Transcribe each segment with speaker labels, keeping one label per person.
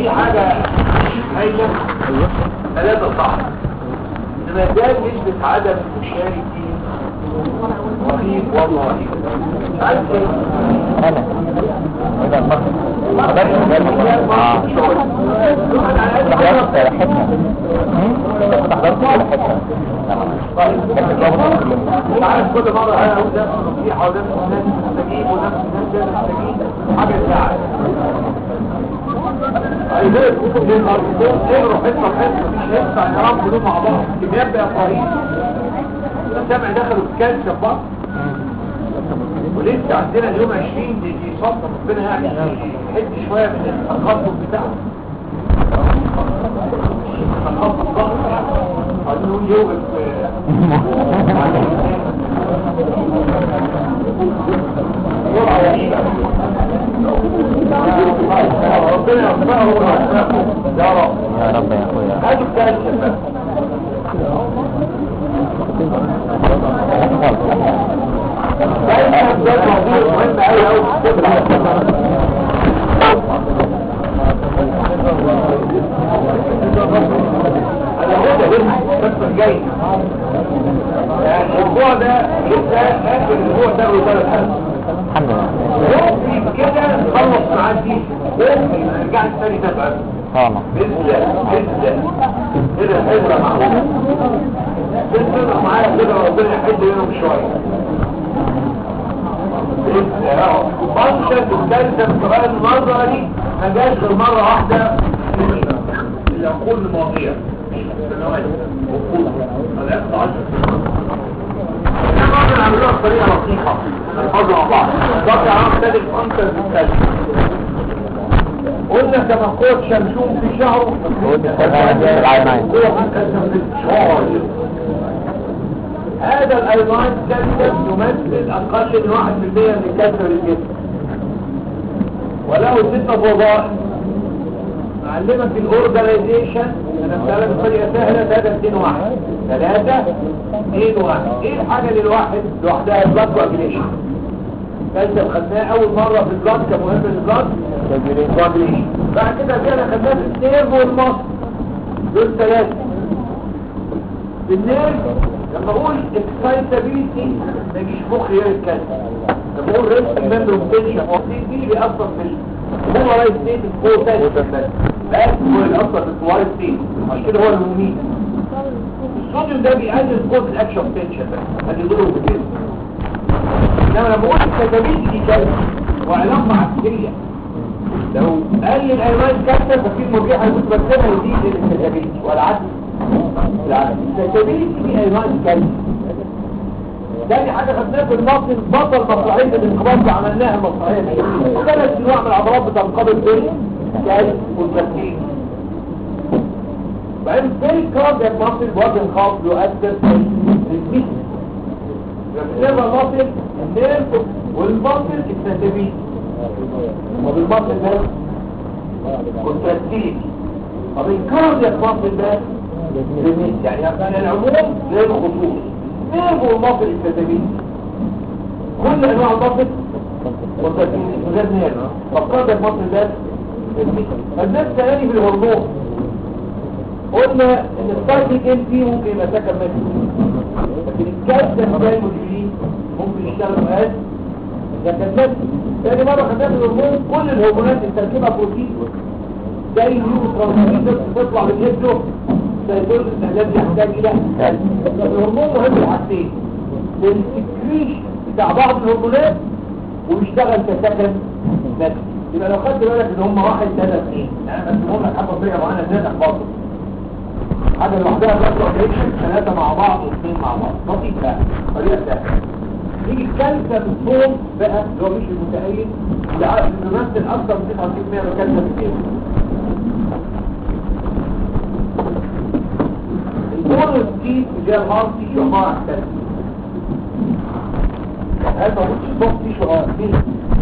Speaker 1: في حاجة هايلة ثلاثة صح لما كان نسبة عدم المشاركين رهيب والله رهيب عارف ايه؟
Speaker 2: انا هذا الفقر ما اقدرش اقدر اه حضرت حتة حضرت على حتة
Speaker 1: انت عارف كل مرة انا اقول نفس النصيحة ونفس الناس تستجيب ونفس الناس لا تستجيب حاجة تزعل عايزين الارضون تجروا حته حته مش هينفع يا رب دول مع بعض كميات بقى رهيب السمع دخلوا في كالسيوم بقى ولسه عندنا اليوم 20 دي دي صفقه ربنا يعني يحد شويه من التخبط بتاعه تخبط ضغط عايزين نقول يوم جرعه غريبه ربنا يرفعه يا رب
Speaker 2: يا رب يا اخويا
Speaker 1: هاتوا الكالسيوم بقى دايما ده موضوع مهم قوي قوي انا هو ده بس الجاي يعني الاسبوع ده لسه اخر الاسبوع ده وثلاث حلقات
Speaker 2: الحمد لله
Speaker 1: ممكن كده نخلص معاه دي ممكن نرجع تاني تبقى
Speaker 2: خلاص
Speaker 1: لسه لسه كده حلوه معقوله لسه معايا كده ربنا يحد منهم شويه فانكشن الثالثة السؤال النظري ما جاش غير مرة واحدة في العقول الماضية سنوات عقول الأقصى عشر احنا عملوها بطريقة لطيفة نحفظها مع بعض ضغط عام ثالث فانكشن الثالث قلنا كما قوة شمشون في شهر
Speaker 2: العينين.
Speaker 1: هو منكسر في الشهر هذا الايضان كالسيوم يمثل اقل من واحد في المية من كسر الجسم وله ستة وظائف معلمك الاورجنايزيشن انا بسألك بطريقة سهلة 3 2 1 3 2 1 ايه الحاجة للواحد لوحدها البلاد كواجيليشن كالسيوم خدناه اول مرة في البلاد كمهم للبلاد كواجيليشن بعد كده كده خدناه في النيرف والمصر دول ثلاثة بالنيرف لما اقول excitability ما يجيش مخي غير الكلمة لما اقول ريسك ممبر بوتنشن دي اللي بيأثر في هو رايت ستيت فوق تاني بس هو اللي أثر في الوايت ستيت عشان كده هو المميت الصوديوم ده بيقلل قوة الاكشن بوتنشن بس هدي دوره كده انما لما اقول excitability دي كلمة وعلاقة عكسية لو قلل الايمان كسر ففي المرجحة المتبسمة يزيد الاكسيتابيلتي والعكس العكس الاكسيتابيلتي دي ايمان كلمة تاني حاجة خدناها في المصر بطل مصرعية الانقباض اللي عملناها المصرعية دي ثلاث انواع من العضلات بتنقبض بين الكالس والبسين بعدين في كاردياك مصر بوزن خاص يؤثر في الجسم يبقى المصر النيرف والمصر التنتبيه وبالمصر ده كونتراكتيليتي طب الكاردياك مصر ده ريميت يعني يعني العموم زي الخصوص نيرف والمصر التنتبيه كل انواع المصر كونتراكتيليتي وده نيرف طب كاردياك مصر ده ريميت الناس تاني في الهرمون قلنا ان السايكليك ام بي ممكن يبقى سكن منه لكن الكالسيوم زي المديرين ممكن يشتغلوا قد لكن بس تاني مرة خدنا في الهرمون كل الهرمونات اللي تركيبها بروتين زي النيورو ترانسميتر بتطلع من جسمه زي كل الاستهلاك يحتاج الى كالسيوم الهرمون مهم لحاجتين للسكريشن بتاع بعض الهرمونات ويشتغل كسكن بس يبقى لو خدت بالك ان هم واحد ثلاثة اثنين يعني بس لك حاجة طريقة معانا ازاي برضه حاجة لوحدها بلاد كورديشن ثلاثة مع بعض واثنين مع بعض لطيف بقى طريقة سهلة نيجي الكالسة بالصوم بقى اللي هو مش المتأيد اللي عارف انه يمثل اكثر من 99% من الكالسة بالصوم البونس دي اللي هي الهارت تيشو عبارة عن كالسيوم هذا مش صوت تيشو اه فيه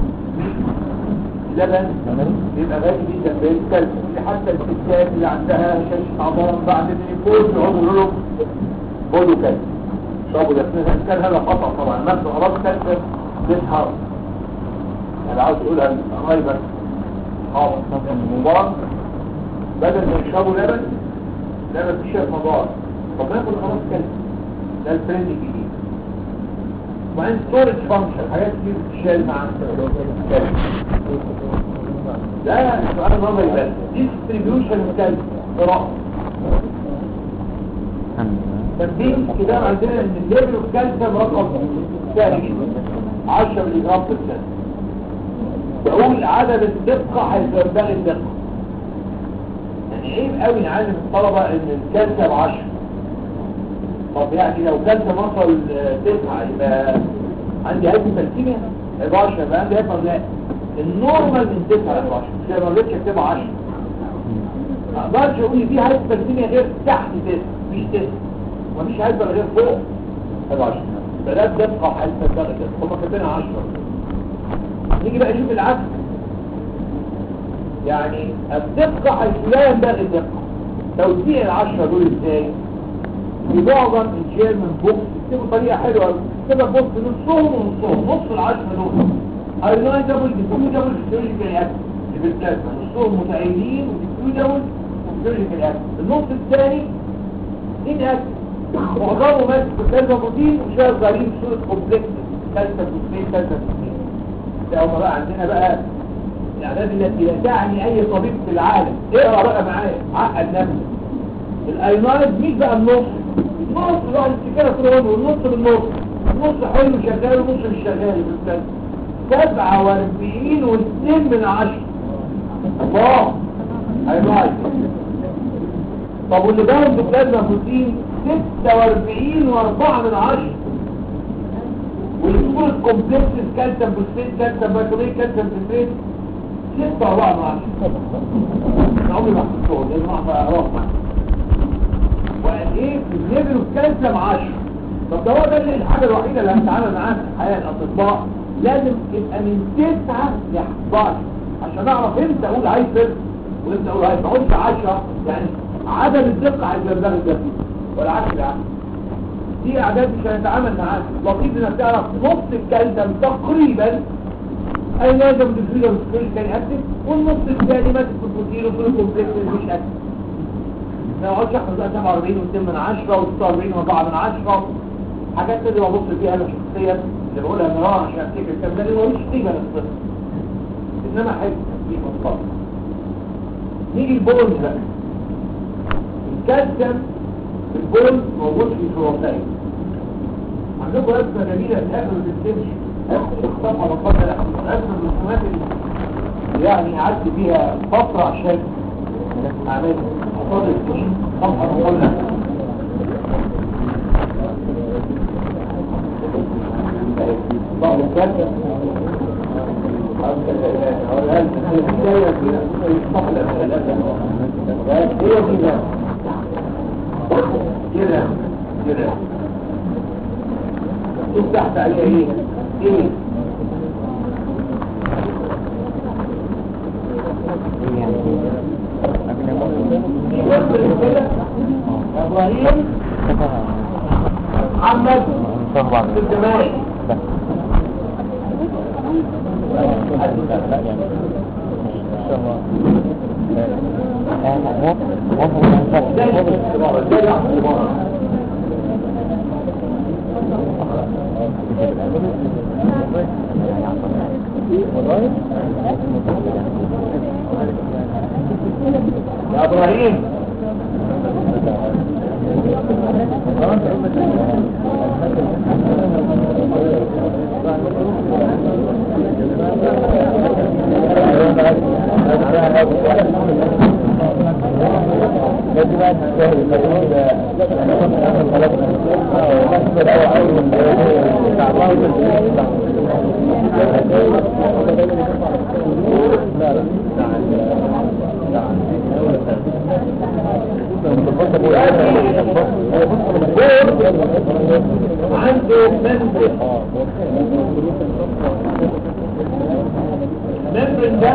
Speaker 1: لبن بيبقى غالي جدا بالكالسيوم اللي حتى الستات اللي عندها شاشة عظام بعد النيكوز يقعدوا يقولوا لهم خدوا كالسيوم شربوا ده كان هذا خطأ طبعا نفس أمراض كالسيوم بيسهر انا عاوز اقولها قريبا اه مبارك بدل ما يشربوا لبن لبن فيه شويه مضار طب ناكل خلاص كده ده الترند الجديد وبعدين ستورج فانكشن حاجات كتير بتشال مع الكلب ده سؤال نظري بس ديستريبيوشن الكلب قراءة تنبيه كده عندنا ان الليفل اوف كالسيوم رقم سهل جدا 10 ملي جرام في السنه بقول عدد الدقه هيبقى الدقه يعني عيب قوي نعلم الطلبه ان الكالسيوم 10 طب يعني لو كالسيوم وصل 9 يبقى عندي هايبوكالسيميا يبقى 10 يبقى عندي هايبر النورمال من 9 ل 12 مش ما رضيتش اكتبها 10 ما اقدرش اقول دي هايبوكالسيميا غير تحت 9 مش 9 مفيش هايبر غير فوق 11 ثلاث دقة حتى درجة هم كاتبينها 10 نيجي بقى نشوف العكس يعني الدقة حيث لا ينبغي الدقة توزيع العشرة دول ازاي؟ في معظم الجيرمان بوكس يكتبوا طريقة حلوة كده بوكس نصهم ونصهم نص العشرة دول ايلاين دبل ديفيو دبل فيسيولوجيكال اكت في البلازما نصهم متعيدين وديفيو دبل وفيسيولوجيكال اكت النص الثاني ان اكت معظمه ماسك بالكلمة بروتين وشوية صغيرين في صورة كومبلكس ثالثة بروتين ثالثة بروتين ده هم بقى عندنا بقى الأعداد التي لا تعني أي طبيب في العالم اقرا بقى معايا عقد نفسك الاينايد مش بقى النص النص بقى السكرة كل يوم والنص بالنص النص حلو شغال والنص مش شغال بالكلمة سبعة واربعين واثنين من عشرة الله اينايد طب واللي باين ببلازما بروتين 46 و4 من عشرة والسكول الكومبلكس كالسيوم فوسفات كالسيوم باكوليت كالسيوم فوسفات 6 و4 من عشرة انا عمري ما حسيته لازم اعرف اقراه وقال ايه الليفل اوف كالسيوم 10 طب ده هو ده اللي الحاجه الوحيده اللي هنتعامل معاها في الحياه الاطباء لازم يبقى من 9 ل 11 عشان اعرف امتى اقول هايبر وامتى اقول هايبر ما اقولش 10 يعني عدم الدقه هيبقى الدقيق والعكس العكس دي اعداد مش هنتعامل معاها لطيف انك تعرف نص الكالسيوم تقريبا اي لازم تفريده بالسكول كان اكتف والنص الثاني ماسك في البروتين وفي الكومبلكس مش اكتف ما يقعدش احفظ بقى 47 و2 من 10 و46 و4 من 10 حاجات كده ببص فيها انا شخصيا اللي بقولها مرارا عشان افتكر الكلام ده اللي ملوش قيمه للطفل انما حلو في مصطلح نيجي البولز بقى الكالسيوم البول موجود في الفروتين عندكم رسمة جميلة الآخر ما تكتبش الصفحة بفضل رسمة من الرسومات اللي يعني قعدت فيها فترة عشان أعملها فاضل سنين صفحة مقولة الله الكاتب هي دي بقى كده كده شوف تحت عليها ايه ايه شوف كده ابراهيم محمد في الزمالك يا ابراهيم عنده منبر الممبرين ده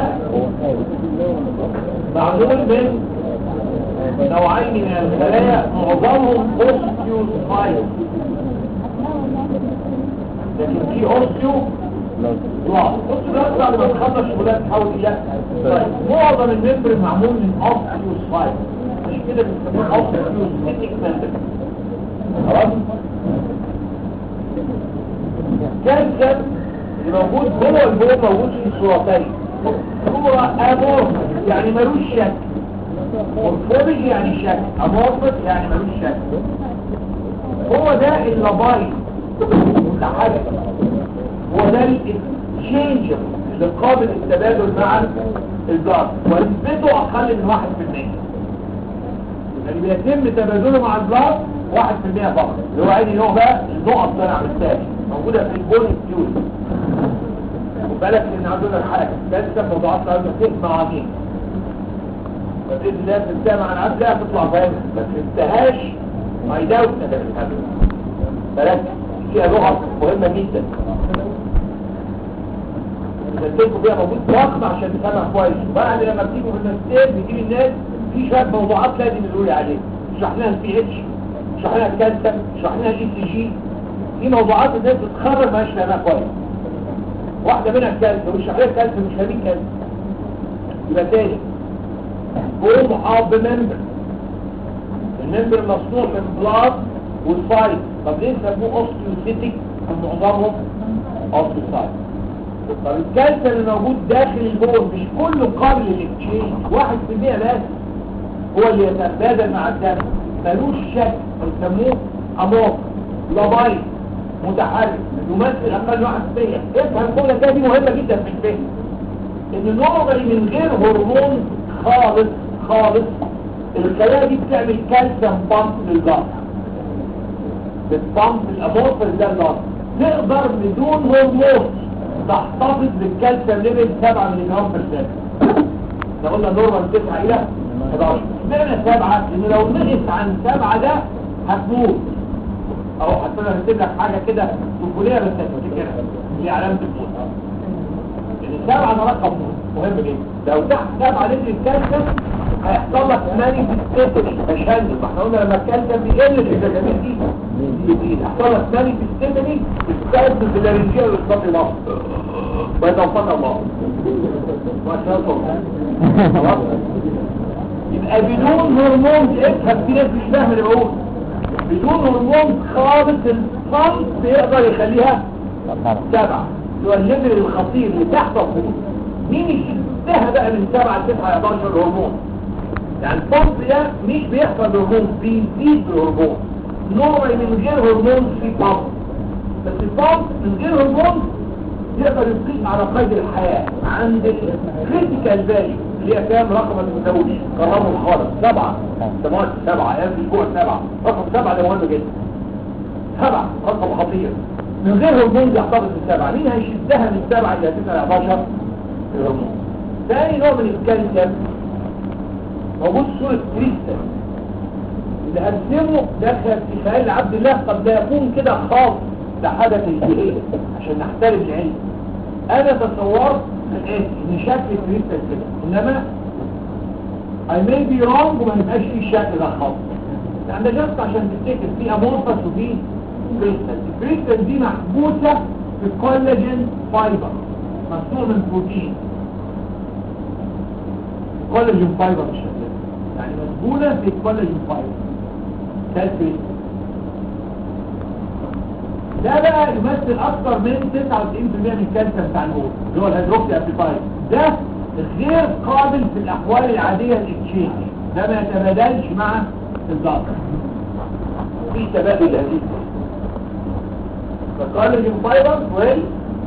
Speaker 1: معمول من نوعين من الخلايا معظمهم اوستيوسايت لكن في اوستيو بلاس بص دلوقتي بعد ما تخلص شغلات تحول الى طيب معظم الممبر معمول من اوستيوس فايبر مش كده بنسموه اوستيوس سيتيك ممبر خلاص كالسيوم اللي موجود جوه البول موجود في صورتين صورة امورف يعني ملوش شكل مورفولوجي يعني شكل امورفس يعني ملوش شكل هو ده اللابايل متحرك هو ده التشينج اللي قابل للتبادل مع الجار ونسبته اقل من 1% يعني بيتم تبادله مع البلاط 1% فقط اللي هو عادي اللي هو بقى النقط اللي انا عملتها دي موجوده في البول ستيول خد بالك ان عندنا الحركه لسه موضوعات النهارده تسمع عظيم فباذن الله تنتهي مع العبد لا تطلع فاهم ما تنتهاش ما يداوي انك تفهمها بلاش فيها لغه مهمه جدا تسجلوا فيها موجود ضخم عشان تفهمها كويس وبعد لما بتيجوا في الماجستير بيجيب الناس في شويه موضوعات لازم يقولوا لي عليها اشرح لنا البي اتش اشرح لنا الكالسيوم اشرح لنا الاي سي جي في موضوعات الناس بتتخرج ما فاهمها كويس واحده منها الكالسيوم واشرح لنا الكالسيوم مش فاهمين كالسيوم يبقى تاني بوم اوف ممبر الممبر مصنوع من بلاط والفايت طب ليه سموه اوستيوسيتيك معظمهم اوستيوسايت طب الكالسيوم اللي موجود داخل البول مش كله قابل للاكتشينج واحد في المية بس هو اللي يتبادل مع الدم ملوش شكل بيسموه امور لابايت متحرك يمثل اقل واحد في المية افهم الجمله كده دي مهمه جدا في الفهم ان نورمالي من غير هرمون خالص خالص الخلايا دي بتعمل كالسيوم بامب للجلد بتبامب الامورفس ده الجلد تقدر بدون هرمون تحتفظ بالكالسيوم ليفل 7 ملي جرام في الثانية احنا قلنا نورمال 9 الى 11 اشمعنى 7 لان لو نقص عن 7 ده هتموت او حتى انا هكتب لك حاجه كده طفوليه بس هتفتكرها دي علامه الموت لان 7 ده رقم مهم جدا لو تحت 7 لتر الكالسيوم هيحصل لك مانيفستيشن تشنج ما احنا قلنا لما الكالسيوم بيقل في الفيتامين دي يزيد هيحصل لك مانيفستيشن بتستخدم بالارنجيه والصوت الاخر ويتوفاك الله ما شاء الله خلاص يبقى بدون هرمون افهم في ناس مش فاهم اللي بقول بدون هرمون خالص الصمت بيقدر يخليها سبعة اللي هو الليفل الخطير اللي تحت الخطوط مين يشدها بقى من سبعة لتسعة 11 هرمون يعني البمب ده مش بيحصل هرمون بيزيد بالهرمون نوع من غير هرمون في بمب بس البمب من غير هرمون يقدر يبقيك على قيد الحياة عند الكريتيكال فاليو اللي هي كام رقم المتزوج قرروا خالص سبعة سموات سبعة ايام في الاسبوع سبعة رقم سبعة ده مهم جدا سبعة رقم خطير من غير هرمون يحتفظ بالسبعة مين هيشدها من سبعة إلى تسعة 11 الهرمون ثاني نوع من الكالسيوم موجود صورة كريستال اللي هرسمه دخل في خيال عبد الله قد لا يكون كده خاص لحدث الجهيل عشان نحترم العلم انا تصورت الاتي ان شكل كريستال كده انما I may be wrong وما يبقاش فيه الشكل ده خالص لان ده جست عشان تفتكر في امورفس وفي كريستال الكريستال دي محبوسه في الكولاجين فايبر مصنوع من بروتين كولاجين فايبر بالشكل ده يعني مسجونه في الكولاجين فايبر ده الكريستال ده بقى يمثل اكثر من 99% من الكالسيوم بتاع البول اللي هو الهيدروكسي ابيفايد ده غير قابل في الاحوال العاديه للاكتشينج ده ما يتبادلش مع الضغط في تبادل هذه فالكولاجين فايبر وال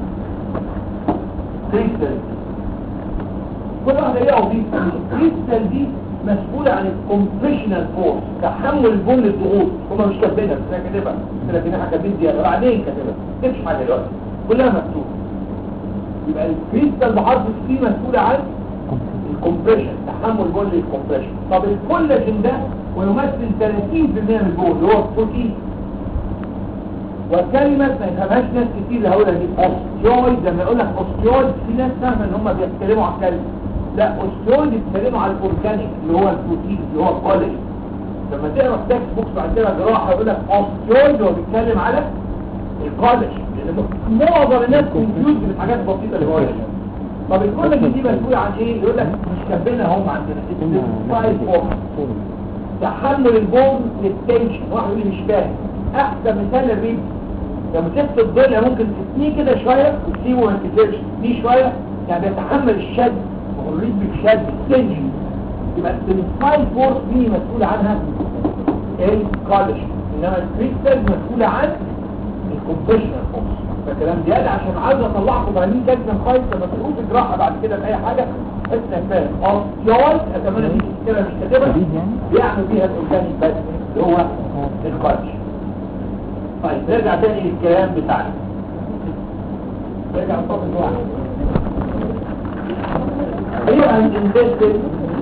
Speaker 1: كريستال كل واحده ليها وظيفه الكريستال دي مسؤولة عن الكومبريشنال فورس تحمل البول للضغوط هما مش كاتبينها بس انا كاتبها لكن احنا كاتبين زياده بعدين كاتبها مش حاجه دلوقتي كلها مكتوبه يبقى الكريستال بحرف السي مسؤولة عن الكومبريشن تحمل البول للكومبريشن طب الكولاجين ده ويمثل 30% من البول اللي هو البروتين والكلمة ما يفهمهاش ناس كتير اللي هقولها دي اوستيويد لما يقول لك اوستيويد في ناس فاهمه ان هم بيتكلموا على الكلمة لا اوستيويد بيتكلموا على الاورجانيك اللي هو البروتين اللي هو الكولاجين لما تقرا تكست بوكس بعد كده جراحه يقول لك اوستيويد هو بيتكلم على الكولاجين معظم الناس كونفيوز بالحاجات البسيطه اللي بقولها دي. طب الكولاجين دي مسؤول عن ايه يقول لك مش كاتبينها هم عندنا فايل فورم تحمل البون للتنشن واحد يقول لي مش فاهم احسن مثال الريد لو مسكت الضلع ممكن تثنيه كده شويه وتسيبه ما ينكسرش تثنيه شويه يعني يتحمل الشد والريد بالشد التنشن يبقى الفايل فورس دي مسؤول عنها الكولج انما الكريستال مسؤولة عن الكومبريشنال فورس فكلام زيادة عشان عايز اطلعكم فاهمين كلمة كويس لما تقول جراحة بعد كده بأي حاجة حس انك فاهم اه جواز اتمنى دي كده مش كاتبها بيعمل بيها الاورجانيك بس اللي هو الكولج طيب نرجع تاني للكلام بتاعنا نرجع للفصل واحد ايوه الانتستين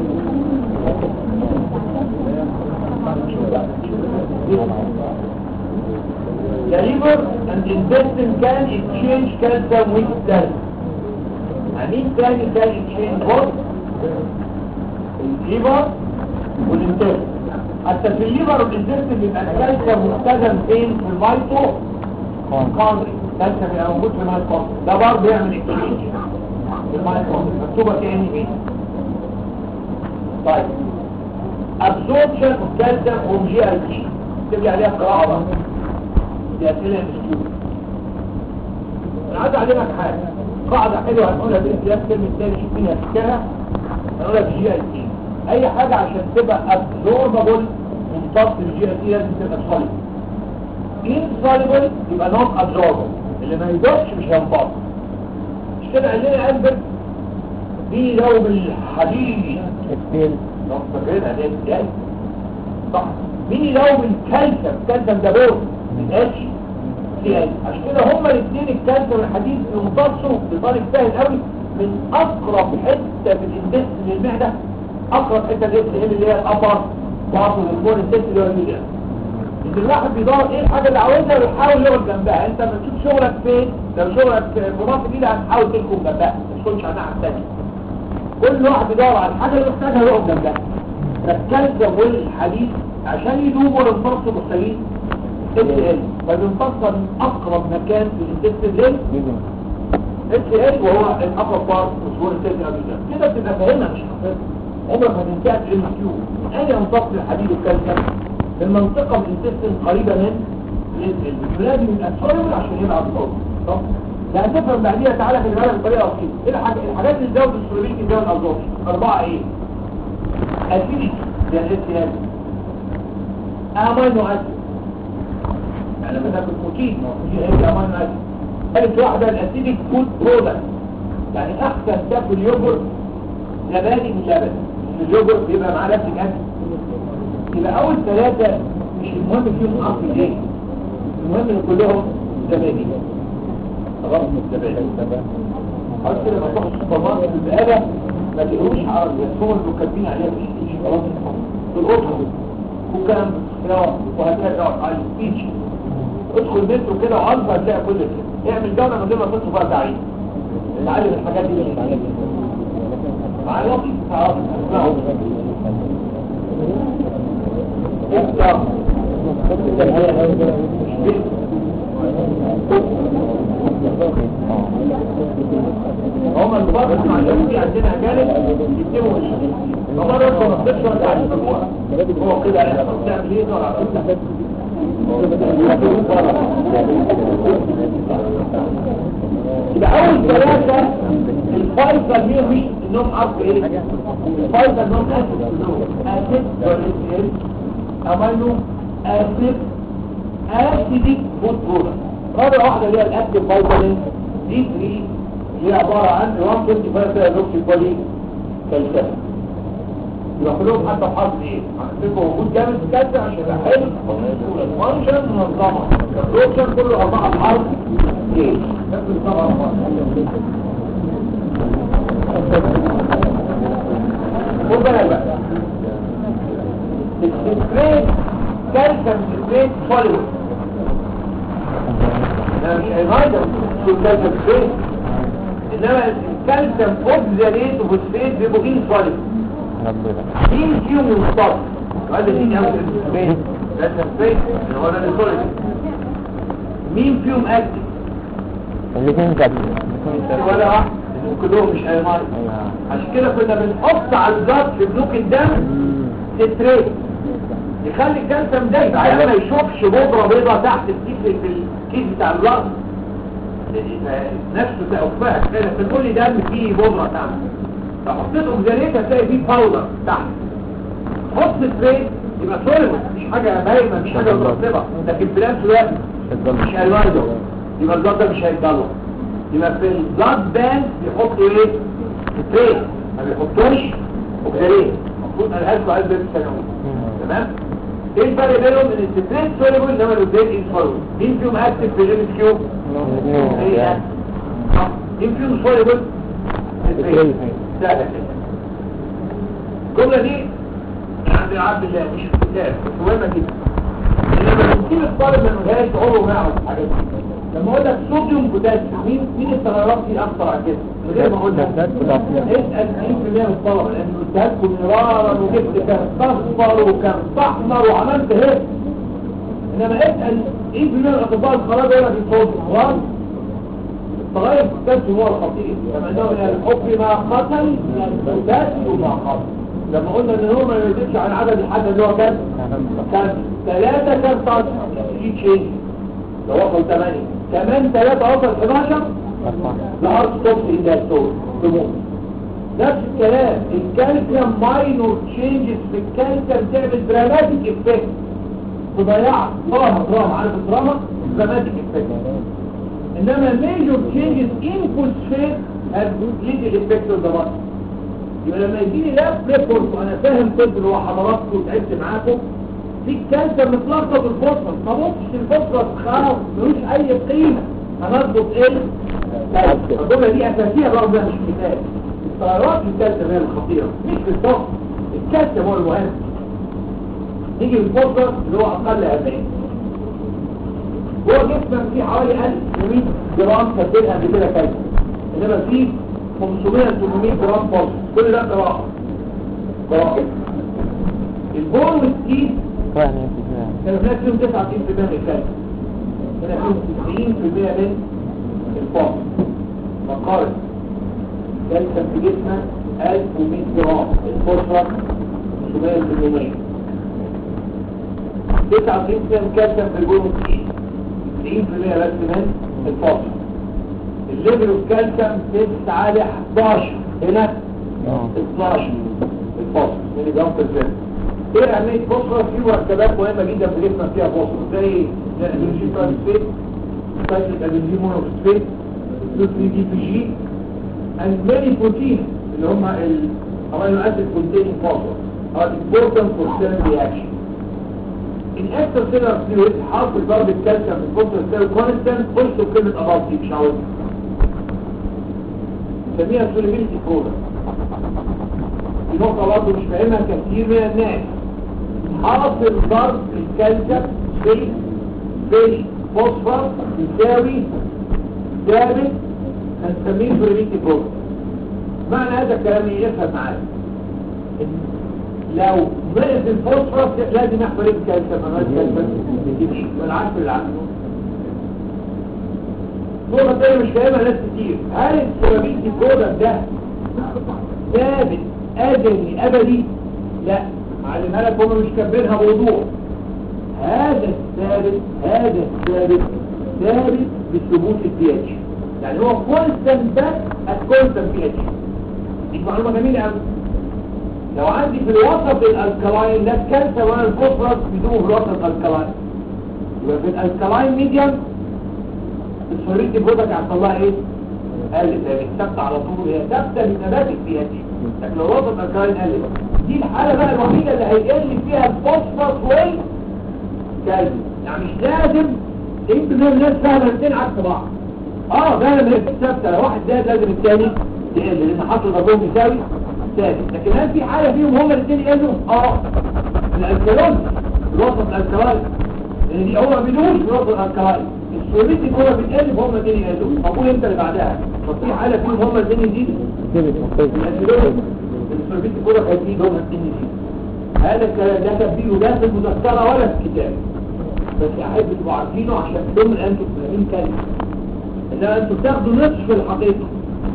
Speaker 1: The liver and the intestine can exchange calcium with blood. مين تاني كان exchange both الليفر والانتستين حتى في الليفر والانتستين بيبقى الكالسيوم مختزن فين في المايتو كوندري الكالسيوم بيبقى موجود في المايتوكوندري ده برضه بيعمل exchange في المايتوكوندري مكتوبه كأن بي طيب absorption of calcium from GIT تبقى عليها قراءة بقى دي أسئلة مسكوت أنا عايز أعلمك حاجة قاعدة حلوة هنقولها بالامتياز كلمة تاني شوف مين هتفكرها هنقولها في جي اي تي أي حاجة عشان تبقى absorbable ممتص الجي اي تي لازم تبقى solid insoluble يبقى not absorbable اللي ما يدوبش مش هينبط مش كده قال لنا ألبرت دي لو بالحديد لو فاكرينها دي ازاي صح مين يلوم الكالسيوم الكالسيوم ده بور من اتش سي ال عشان كده هما الاثنين الكالسيوم والحديد يمتصوا بطريق سهل قوي من اقرب حته في الاندست للمعده اقرب حته دي اللي هي الابر بعض الهرمون الست اللي هو الميديا ان الواحد بيدور ايه الحاجه اللي عاوزها ويحاول يقعد جنبها انت لما تشوف شغلك فين لو شغلك في مصر دي هتحاول تركب جنبها ما تكونش على الناحيه الثانيه كل واحد بيدور على الحاجه اللي محتاجها يقعد جنبها فالكالسيوم والحديد عشان يدوبوا للفرص المستويين اتش ال فبينفصل من اقرب مكان في الانتستين ليه اتش ال وهو الاقرب بارت مشهور التاني قبل كده كده بتبقى فاهمها مش حافظها عمرك ما تنتهي علم كيو اين ينفصل الحديد والكالسيوم في المنطقه من الانتستين قريبه من الاتش ال لازم يبقى سوليبل عشان يبقى الصوت طب ده هتفهم بعديها تعالى في الغالب بطريقه بسيطه ايه الحاجات الحاجات اللي تزود السوليبيك تزود الازوت اربعه ايه اسيديتي زي الاتش ال امينو اسيد يعني لما تاكل بروتين ما هو البروتين هيبقى امينو اسيد ثالث واحده الاسيديك فود برودكت يعني احسن تاكل يوجورت زبادي من لبن اليوجورت بيبقى معاه لاكتيك اسيد يبقى اول ثلاثه مش المهم فيهم اصل ايه المهم ان كلهم زبادي خلاص زبادي خلاص كده لما تروح السوبر ماركت البقاله ما تقولوش عرض الصور اللي كاتبين عليها في الشيش خلاص في القطعه وكان وهكذا على السبيتش ادخل مترو كده وعنف هتلاقي كل كده اعمل جولة من غير ما تدخل بقى تعليم تعلم الحاجات دي من معايا لطيف تعرف اسمعوا افتح هم الكبار مع اليهودي عندنا اجانب يكتبوا الشيء فمرة يدخل ما تقدرش ولا تعلم هو كده على اساس تعمل ايه طلع يبقى اول ثلاثة الفايزر مش انهم عارفوا ايه الفايزر انهم اسيد اسيد والاسيد امينو اسيد اسيديك فود برودكت رابع واحدة اللي هي الاكتيف فايتامين دي 3 اللي هي عبارة عن 125 هيدروكسي بولي كالسيوم يبقى كلهم حتى بحرف ايه هنكتبه وجود جامد كالسيوم عشان يبقى حلو الفانكشن منظمة البروكشن كله أربعة بحرف ايه نفس الطبعة خد بالك بقى السكريت كالسيوم سكريت فوليوم ده مش عبادة الكالسيوم سكريت انما الكالسيوم اوكزاليت وفوسفيت بيبقوا ايه فوليوم مين فيهم يصطاد وهذا مين يعمل السبيس ده السبيس اللي هو ده السوليد مين فيهم اكتف
Speaker 2: الاثنين كده
Speaker 1: ولا واحد كلهم مش ايمار
Speaker 2: ايوه
Speaker 1: عشان كده كنا بنحط على الضغط في بلوك الدم ستريت يخلي الكالسيوم ده يبقى ما يشوفش بودره بيضاء تحت الكيس في الكيس بتاع الضغط نفسه تأفها كده في كل دم فيه بودره تحت لو حطيت اوكزاليت هتلاقي فيه باودر تحت حط ستريت يبقى سوليد مش حاجه باينه مش حاجه مرتبه لكن في نفس الوقت مش هيواجهه يبقى الضغط ده مش هيتضلع يبقى في البلاد بانك بيحطوا ايه ستريت ما بيحطوش اوكزاليت المفروض انا هلكوا قلب الثانوي تمام ايه الفرق بينهم ان الستريت سوليبل انما الاوكزاليت انسوليبل مين فيهم اكتف في الام كيو ايه ده صح. مين فيهم سوليبل
Speaker 2: الستريت.
Speaker 1: سهله كده الجمله دي عند العبد الله مش في الكتاب بس مهمه جدا انما بنسيب الطالب ما نقولهاش عمره ما يعرف الحاجات دي لما اقول لك صوديوم بوتاسيوم مين مين التغيرات دي اكتر على كده من غير ما اقول لك اسال 90% من الطلبه لان قلت لكم مرارا وجبت كان اصفر وكان احمر وعملت هيك انما اسال 90% من الاطباء الخلاص يقول لك الصوديوم غلط التغير في الكالسيوم هو الخطير كما انه من الحب ما قتل من البوتاسيوم ما قتل لما قلنا ان هو ما يزيدش عن عدد الحد اللي هو كام كان ثلاثة كان طاقة في تشينج لو وصل ثمانية كمان ثلاثة وصل 11 الارض توصل الى الصوت تموت نفس الكلام الكالسيوم ماينور تشينجز في الكالسيوم تعمل دراماتيك افكت تضيع دراما دراما عارف الدراما دراماتيك افكت انما ميجور تشينجز ان فوسفيت هاف ليد افكت اوف ذا يبقى لما يجيلي لاب ريبورت وانا فاهم طب اللي هو حضراتكم وتعبت معاكم في الكالسيوم متلخبط الفوسفور ما بصش الفوسفور خلاص ملوش اي قيمه هنضبط ايه الكالسيوم الجمله دي اساسيه برضه ده مش مثال التغيرات في الكالسيوم هي الخطيره مش في الضغط الكالسيوم هو المهم نيجي للفوسفور اللي هو اقل 40 هو جسمك فيه حوالي 1100 جرام كاتبين قبل كده كالسيوم انما فيه 500 800 جرام فوسفور كل ده قراءه قراءه البول والسيد كانوا هناك فيهم 99% من الكالسيوم هنا فيهم 90% من الفوسفور مقارن كالسيوم في جسمك 1100 جرام الفوسفور 500 800 99% من الكالسيوم في البول والسيد 90% بس من الفوسفور الليفل الكالسيوم تسعة ل 11 هنا 12 الفوسفور ملي جرام في الجسم ايه اهميه فوسفور في مركبات مهمه جدا في جسمك فيها فوسفور زي الادرينالين ترانسفيت سايكل الادرينالين مونوفوسفيت 3 دي بي جي and many proteins اللي هم الامينو اسيد containing phosphorus are important for cell reaction in extracellular fluid حاصل ضرب الكالسيوم في الفوسفور سيل كونستانت قلت كلمه اباط دي مش عاوزها نسميها سوليبيليتي برودكت دي نقطة برضه مش فاهمها كثير من الناس حاصل ضرب الكالسيوم في في فوسفور يساوي ثابت هنسميه سوليبيليتي برودكت معنى هذا الكلام ايه يفهم معايا لو نقص الفوسفور لازم يحصل ايه الكالسيوم انا الكالسيوم يمشي والعكس بالعكس نقطة تانية مش فاهمها ناس كتير هل السوليبيليتي برودكت ده ثابت أزلي أبدي لا معلمها لك هم مش كاتبينها بوضوح هذا الثابت هذا الثابت ثابت بثبوت البي اتش يعني هو كونستنت بس الكونستنت بي اتش دي معلومه جميله قوي لو عندي في الوسط الالكلاين ده الكالسيوم وانا الفوسفورس بيدوبوا في الوسط الالكلاين يبقى في الالكلاين ميديم السوليدي برودكت هيحصل لها ايه؟ قلت هي ثابته على طول هي ثابته لثبات البي اتش لكن لو وسط الالكلاين قلت دي الحاله بقى الوحيده اللي هيقل فيها الفوسفورس وال كالسيوم يعني مش لازم انت من الناس فاهمه الاثنين عكس بعض اه فعلا هي ثابته لو واحد زاد لازم الثاني يقل لان حصل ضربهم يساوي ثابت لكن هل في حاله فيهم هما الاثنين يقلوا؟ اه الالكلاين الوسط الالكلاين لان دي هو ما بيدوش في الوسط الالكلاين السوليتي هو بيتقل فهم الاثنين يقلوا فقول انت اللي بعدها ففي حاله فيهم هما الاثنين يزيدوا السوليتي كله هيزيد هما الاثنين يزيدوا هذا الكلام لا تبديله لا في المذكره ولا في الكتاب بس احب تبقوا عارفينه عشان تكونوا انتم فاهمين كلمه انما انتوا بتاخدوا نصف الحقيقة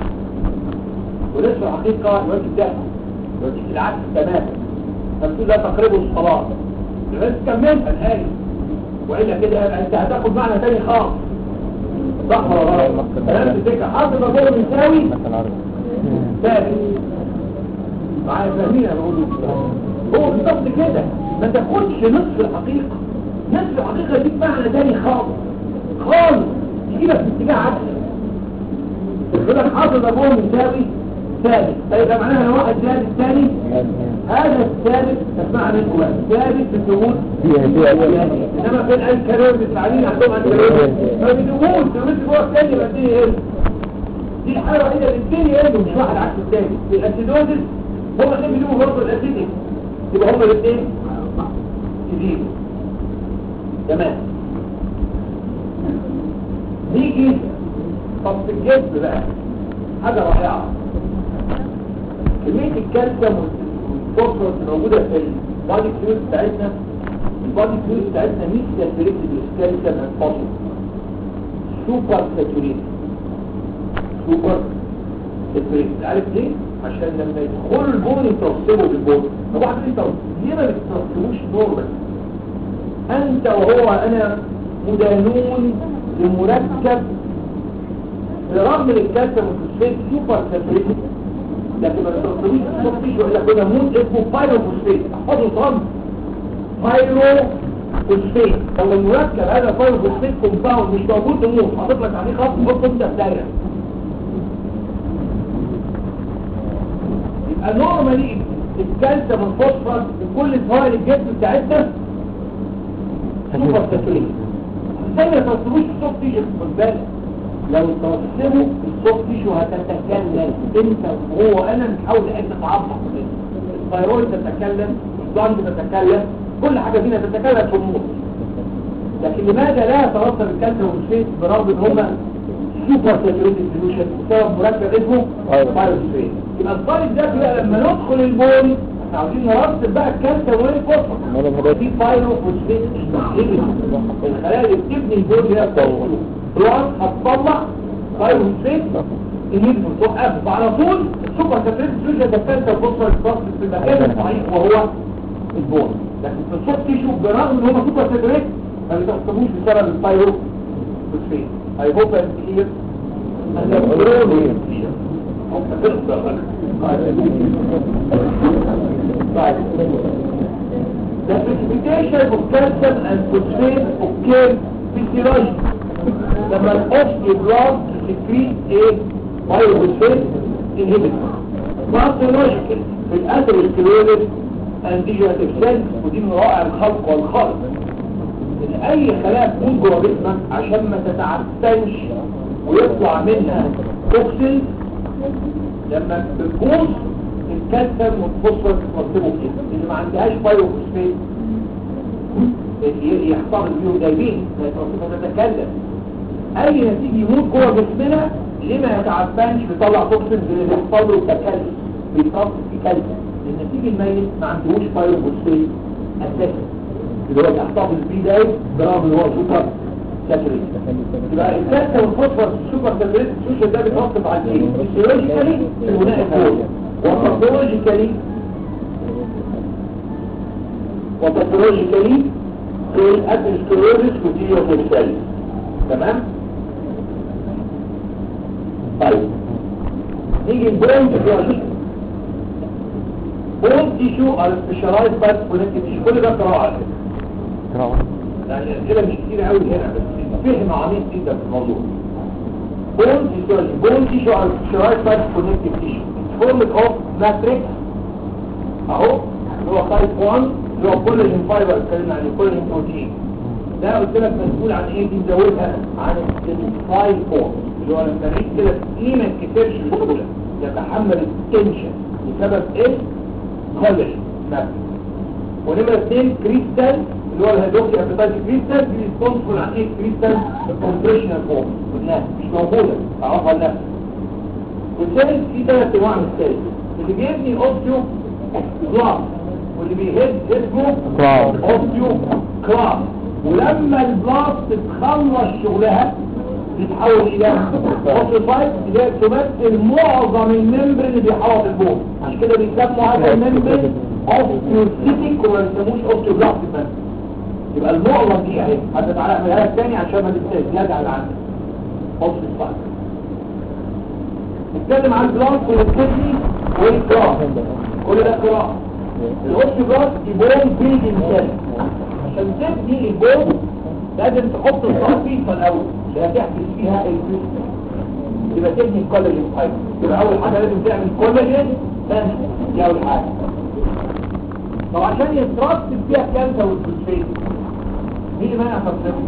Speaker 1: ونصف الحقيقة الوقت بتاعها الوقت العكس تماما فانتوا لا تقربوا الصلاة بس كملها الآية وإلا كده انت هتاخد معنى تاني خالص صح ولا غلط؟ نفس الفكرة حاطط مجهول مساوي
Speaker 2: مثلا عرض
Speaker 1: ثابت معايا فاهمين انا بقول إيه؟ هو بالظبط كده ما تاخدش نصف الحقيقة نصف الحقيقة دي معنى تاني خالص خالص يجيبك في اتجاه عكسي يقول لك حاطط ابوه مساوي ثابت طيب ده معناها لو واحد زاد الثاني هذا الثابت اسمعها منكم بقى ثابت في الثبوت انما في الكالوري التعليم عندهم الكالوري ما بيدوبوش بيدوبوش جوه الثاني يبقى الدنيا ايه دي الحاله الوحيده اللي الدنيا ايه مش واحد عكس الثاني الاسيدوزس هما الاثنين بيدوبوا برضه الاسيدك يبقى هما الاثنين يزيدوا تمام نيجي طب في الجسم بقى حاجه رائعه كميه الكالسيوم والفوسفورس الموجوده في البادي فلويد بتاعتنا البادي فلويد بتاعتنا مش ساتوريتد بالكالسيوم اند فوسفورس سوبر ساتوريتد سوبر ساتوريتد عارف ليه؟ عشان لما يدخلوا البون يترسبوا بالبون طب واحد انت ليه ما بترسبوش نورمال انت وهو انا مدانون لمركب برغم ان الكالسيوم والفوسفات سوبر ساتوريتد لكن ما تستخدموش الصوت فيش وإلا كنا مود اسمه بايروفوسفيت احفظوا صم بايروفوسفيت لو المركب هذا بايروفوسفيت كومباوند مش موجود نموت حاطط لك عليه خط حط انت في دايره يبقى نورمالي الكالسيوم والفوسفور في كل فوائد الجسم بتاعتنا سوبر ساتوريت ازاي ما تستخدموش الصوت فيش خد بالك لو توسموا الصوت تيشو هتتكلم انت وهو انا نحاول ان نتعبط الثيرويد تتكلم الجلد تتكلم كل حاجه فينا تتكلم في النص لكن لماذا لا يترتب الكالسيوم والفيت برغم ان هما سوبر ساتوريتد سوليوشن بسبب مركب اسمه بايروسفيت يبقى الطالب ده بقى لما ندخل البول احنا عاوزين نرتب بقى الكالسيوم والفوسفور في بايروفوسفيت الخلايا اللي بتبني البول هي الفوسفور بلان هتطلع بايروفوسفيت الهيدروس توقف وعلى طول سوبر ساتوريتد سوليوشن ده كالسيوم والفوسفور يترسب في المكان الصحيح وهو البول لكن في الصوت تيشو برغم ان هم سوبر ساتوريتد ما بيتقسموش بسبب البايروفوسفيت I hope I'm clear. And I'm really clear. Right. The precipitation of calcium and phosphate occurs physiologically. لما الأوستيوبلاست secrete a biophosphate inhibitor. Pathologically في الأثيروسكليروس and degenerative cells ودي من روائع الخلق والخلق ان اي خلايا تكون جوه جسمك عشان ما تتعفنش ويطلع منها توكسين لما بتبوظ الكالسيوم والفوسفور ترتبوا كده اللي ما عندهاش بايوفوسفيت يحتفظ بيهم دايبين تتكلم اي نتيجه يموت جوه جسمنا ليه ما يتعفنش بيطلع توكسين اللي بيحصل له تكلم بيترص في كالسيوم النتيجه الميت ما عندهوش بايوفوسفيت اساسا اللي هو تحتفظ بيه ده برغم ان هو سوبر ساتوريت يبقى الكالسيوم والفوسفور السوبر ساتوريت السوشيال ده بيتوقف على ايه؟ فيسيولوجيكالي في البناء الكوري وباثولوجيكالي وباثولوجيكالي في الاتروسكليروسيس والتيوفوسفالي تمام؟ طيب نيجي البون تيشو بون تيشو على سبيشالايز بايت كونكتيف تيشو كل ده قراءه على فكره يعني الأسئلة مش كتير قوي هنا بس فهم عميق جدا في الموضوع بون تيشو بون تيشو على سبيشالايز بايت كونكتيف تيشو فورم اوف ماتريكس اهو اللي هو تايب 1 اللي هو كولاجين فايبر اتكلمنا عن الكولاجين بروتين ده قلت لك مسؤول عن ايه دي نزودها عن الفاي فور اللي هو لما الريق كده ايه ما يتكسرش بسهوله يتحمل التنشن بسبب ايه كولاجين ماتريكس ونمرة اثنين كريستال اللي هو الهيدروكسي ابيتايت كريستال دي ريسبونسبل عن ايه كريستال كومبريشنال فورم قلناها مش موجوده تعرفها لنفسك والثالث في ثلاث انواع من الثالث اللي بيبني اوستيو كلاس واللي بيهد اسمه
Speaker 2: كلاس.
Speaker 1: اوستيو كلاس ولما البلاس تتخلص شغلها بيتحول الى اوستيوسايت اللي هي تمثل معظم الممبر اللي بيحوط البول عشان كده بيسموا هذا الممبر اوستيوسيتيك وما بيسموش اوستيوبلاستيك ممبر يبقى المعظم دي اهي حتى تعالى اعملها لك تاني عشان ما تنساش زياده على عندك اوستيوسايت نتكلم عن البلانك والكدني والجراف كل ده جراف الاوستيوبلاست دي بون بيلدينج سيل عشان تبني البون لازم تحط الصافيفه الاول اللي هتحبس فيها الكريستال يبقى تبني الكولاجين فايبر يبقى اول حاجه لازم تعمل كولاجين ثاني دي اول حاجه طب عشان يترتب فيها كانسر والفوسفات مين اللي مانع تصرفه؟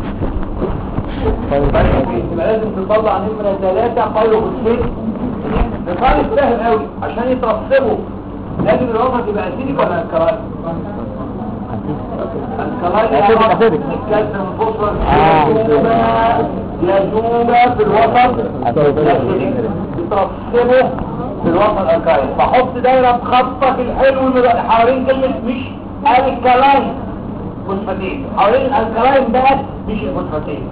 Speaker 1: يبقى لازم تطلع نمرة ثلاثة قالوا فوسفات مثال سهل قوي عشان يترسبوا لازم الوضع تبقى اسيدك ولا الكلاين الكلاين
Speaker 2: أسيدك، أسيدك.
Speaker 1: الكالسيوم الفوسفور
Speaker 2: آه.
Speaker 1: يذوب في الوسط الأسيدك. يترسبوا في الوسط الكلاين فحط دايرة بخطك الحلو اللي حوالين كلمة مش الكلاين فوسفاتين حوالين الكلاين ده مش الفوسفاتين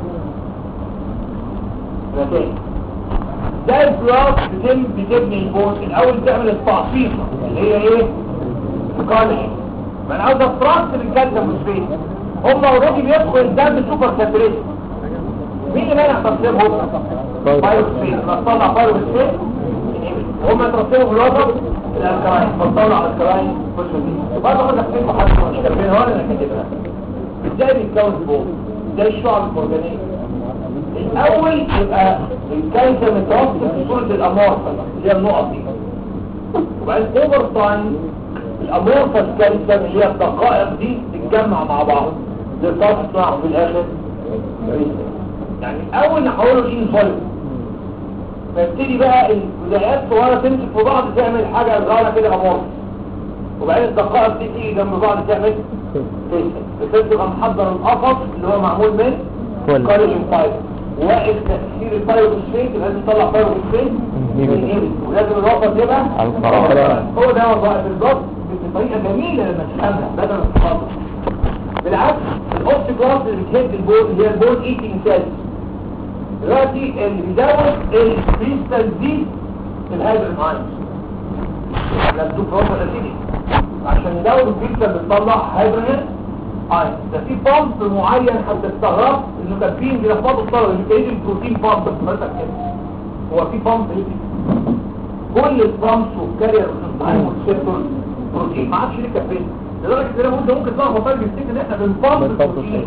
Speaker 1: يبقى تاني ده البلاك بتم بتبني البون الاول تعمل التعصيصه اللي هي ايه الكالسيوم ما انا عاوز اتراكت بالكالسيوم فوسفات هم اوريدي بيدخل الدم سوبر ساتوريشن مين اللي مانع ترسبهم بايوسفيت بتطلع بايوسفيت هم يترسبوا في الوسط الالكلاين بتطلع الكلاين فوسفاتين برضه اقول لك فين محطه مش كاتبينها ولا انا كاتبها ازاي بيتكون البون ازاي الشعب الاورجانيزم الاول يبقى الكالسيوم متوسط في صورة الامورفا اللي هي النقط دي وبعدين اوفر تايم الامورفا الكالسيوم اللي هي الدقائق دي تتجمع مع بعض لتصنع في الاخر يعني اول نحوله لين فوليوم فيبتدي بقى الجزيئات صغيره تمسك في بعض تعمل حاجه صغيره كده امورفا وبعدين الدقائق دي تيجي جنب بعض تعمل فيسل الفيسل يبقى محضر القفص اللي هو معمول من
Speaker 2: كل.
Speaker 1: كولاجين فايبر واقف تأثير الفايبروسفيت لازم يطلع فايبروسفيت
Speaker 2: إنهبيتور.
Speaker 1: ولازم الوسط يبقى
Speaker 2: على الفراغ.
Speaker 1: هو ده وظائف الضغط بطريقة جميلة لما تفهمها بدل ما تتخطط بالعكس الاوستيكلاس اللي بتهد البول اللي هي البول ايتنج سيلز دلوقتي اللي بيزود الكريستال دي في الهايدروجين ايونز لازم بروبر اسيدي عشان يزود الكريستال بتطلع هيدروجين ايونز ده في بامب معين حتى استغربت انه كان فيه بيلخبطوا الطلبه اللي بيجي البروتين بامب حضرتك كده هو في بامب كل البامبس والكارير والسيرتور بروتين ما عادش ليه كفين لدرجه ان انا ممكن ممكن تلاقي طالب يفتكر ان احنا بنبامب البروتين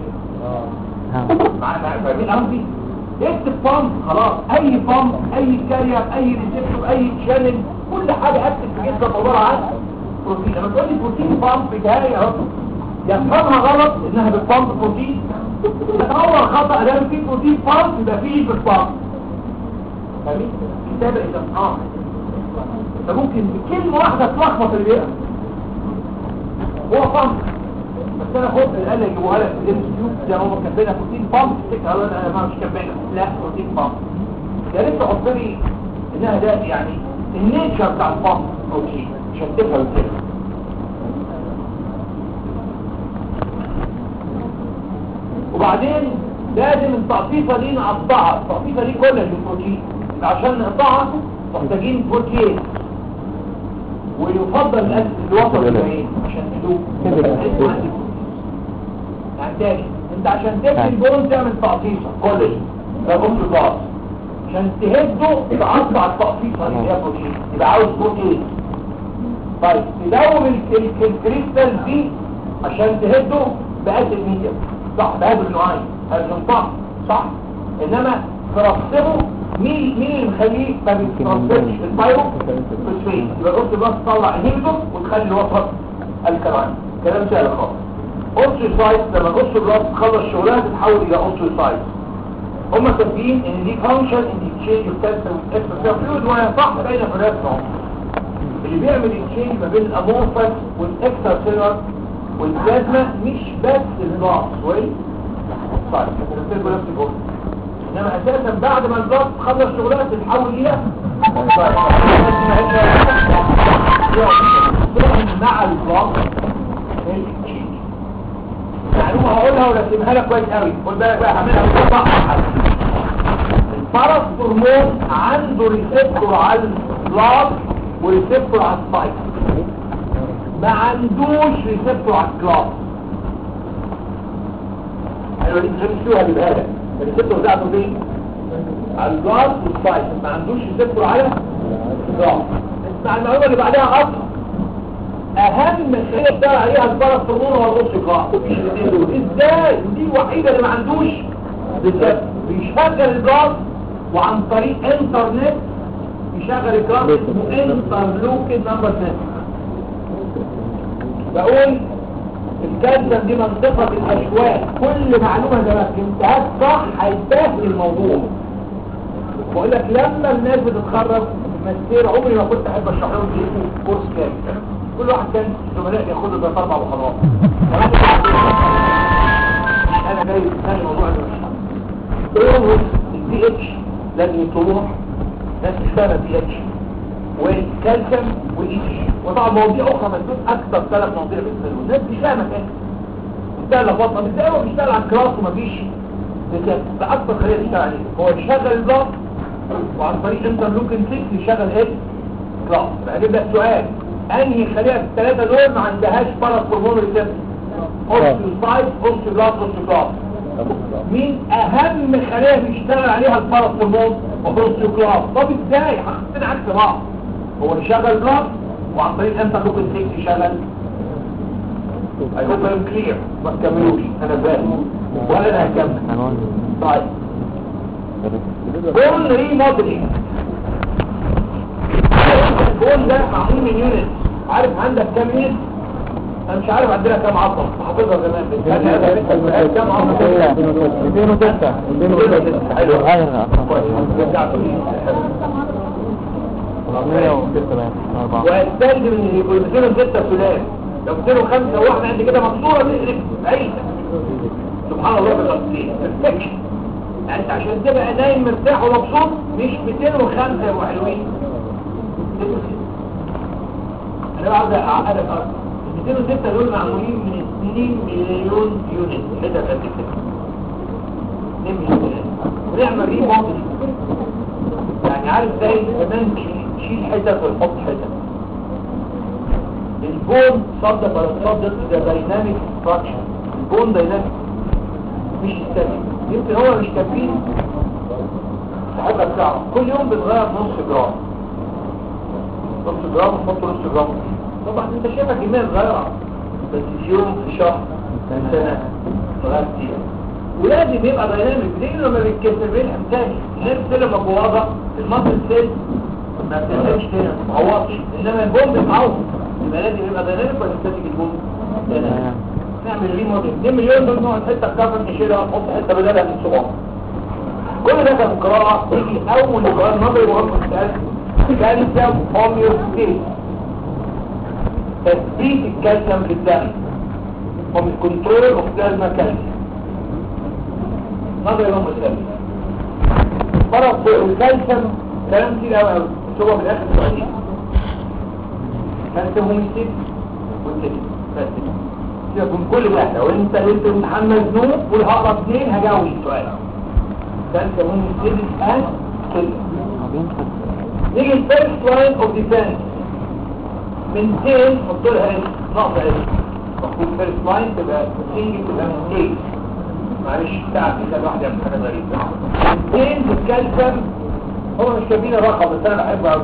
Speaker 1: معانا فاهمين قصدي اكتب بامب خلاص اي بامب اي كارير اي ريسبتور اي شانل كل حاجه اكتب في جسمك عباره عن بروتين لما تقول لي بروتين بامب جاي اهو يفهمها غلط انها بتبامب بروتين تتطور خطا ده في بروتين بامب يبقى فيه بتبامب فاهمين كتابه اذا اه انت ممكن بكلمه واحده تلخبط اللي بيقرا هو بامب بس انا خد اللي قال يجيبوها لك في الام كيو زي ما هم كاتبينها بروتين بامب تفتكر انا انا ما مش كاتبينها لا بروتين بامب يا ريت تحط لي انها ده يعني النيتشر بتاع البامب بروتين عشان تفهم كده وبعدين لازم التقطيفه دي نقطعها التقطيفه دي كلها البروتين عشان نقطعها محتاجين بروتين ويفضل الاسد اللي وصل الى عشان تدوب يعني تاني انت عشان تبني البون تعمل تقطيفه كل ده بص الباص عشان تهده تقطع التقطيفه اللي هي بروتين يبقى عاوز بروتين طيب تدوب ال- ال- الكريستال دي عشان تهده باسد ميديم صح بهذا النوعين هذا صح صح انما ترسبه مين مين اللي مخليه ما بيترسبش البايرو فوسفين يبقى قلت بس تطلع انهبيتور وتخلي الوسط الكلاين كلام سهل خالص اوستيوسايت لما الاوستيو بلاست تخلص شغلها تتحول الى اوستيوسايت هم كاتبين ان دي فانكشن ان دي تشينج اوف كالسيوم اكسترا فلويد وهي صح بين فرقاتهم اللي بيعمل التشينج ما بين الامورفس والاكسترا سيلر والبلازما مش بس البلاس كويس طيب كنت نفس الجمله انما اساسا بعد ما البلاس تخلص شغلها تتحول الى طيب مع البلاس التشينج معلومه هقولها ورسمها لك كويس قوي خد بالك بقى هعملها بالظبط البارس هرمون عنده ريسبتور على البلاط وريسبتور على السايت ما عندوش ريسبتور على الكلاس ايوه دي تمشوها بالهدف الريسبتور بتاعته فين على البلاط والسايت ما عندوش ريسبتور على الكلاس اسمع المعلومه اللي بعدها اصلا اهم شيء بتاع عليها البارس هرمون هو الرصقاء مفيش الاثنين دول ازاي دي الوحيده اللي ما عندوش ريسبتور بيشغل الجاز وعن طريق انترنت يشغل الجاز اسمه انترلوكين نمبر 10 بقول الكالسيوم دي منطقة الأشواك كل معلومة ده ما فهمتهاش صح هيتبهدل الموضوع بقول لك لما الناس بتتخرج ماستير عمري ما كنت احب اشرح لهم دي اسمه كورس كامل كل واحد كان زملاء ياخدوا ده اربع محاضرات انا جاي ثاني الموضوع ده مش ايه البي اتش لازم يطلبوها ناس تشتغل بي اتش والكالسيوم والاتش وطبعا مواضيع اخرى مندوب اكثر ثلاث مواضيع بالنسبه له الناس مش فاهمه كده بتاع لخبطه ازاي هو بيشتغل على الكلاس ومفيش ده اكثر خليه بيشتغل عليه هو يشغل البلاط وعن طريق انترلوكين 6 يشغل ايه كلاس بجيب لك سؤال انهي خليه في الثلاثه دول ما عندهاش باراس هرمون ريسبتور اوستيوسايت اوستيوبلاست اوستيوكلاست مين اهم خليه بيشتغل عليها الباراس هرمون اوستيوكلاست طب ازاي حاجتين عكس بعض هو يشغل بلاط وعن طريق انترلوكين 6 يشغل I hope I'm clear ما تكملوش انا فاهم ولا انا هكمل طيب بون ريموديلنج البون ده معمول من يونت عارف عندك كام يونت انا مش عارف عندنا كام عصب حافظها زمان بس كان هذا لسه كام عصب
Speaker 2: 206 206
Speaker 1: حلو
Speaker 2: ايوه
Speaker 1: كويس رجعت لي.
Speaker 2: 106
Speaker 1: واستلزم ان يكون 206 سلام لو 205 واحده عند كده مكسوره تقلب عيسى سبحان الله بالغسيل perfection يعني انت عشان تبقى نايم مرتاح ومبسوط مش 205 يا ابو حلوين 206 انا عاوز اعقدك اكتر 206 دول معمولين من 2 مليون يونت حتت قد كده 2 مليون يونت ونعمل ريموديل يعني عارف زي زمان تشيل حتت وتحط حتت البون صدق ولا تصدق ده دايناميك ستراكشر البون دايناميك مش ستاتيك يمكن هو مش كفيل تحبك تعرف كل يوم بتغير نص جرام نص جرام وتحط نص جرام طبعا انت شايفها كمية صغيرة بس في يوم في شهر في سنة صغير كتير ولازم يبقى دايناميك ليه لما بيتكسر بيلحم تاني غير سلة مبوظة المصل سيل ما بتلحمش تاني ما بتعوضش انما البوم بيتعوض يبقى لازم يبقى دايناميك ولا ستاتيك البوم دايناميك نعمل ريموديل 2 مليون دول نقعد حته كفر نشيلها ونحط حته بدلها من الصباح كل ده كان قراءه تيجي اول قراءه نظري وهم سؤال كالسيوم هوميوستيز تثبيت الكالسيوم في الدم هم الكنترول اوف بلازما كالسيوم نظري وهم سؤال فرق الكالسيوم كلام كتير قوي قوي بس هو في الاخر سؤالين كالسيوم هوميوستيز والتاني بس يكون كل ده لو انت انت امتحان مزنوق والهقرا اثنين هجاوب السؤال ده انت مهم تدرس ان كده نيجي الفيرست لاين اوف ديفنس من 10 حط لها ايه نقطه ايه المفروض فيرست لاين تبقى تيجي تبقى من 8 معلش تعب كده الواحد يعمل حاجه غريبه من 10 بالكالسيوم هو مش كاتبين الرقم بس انا بحبه قوي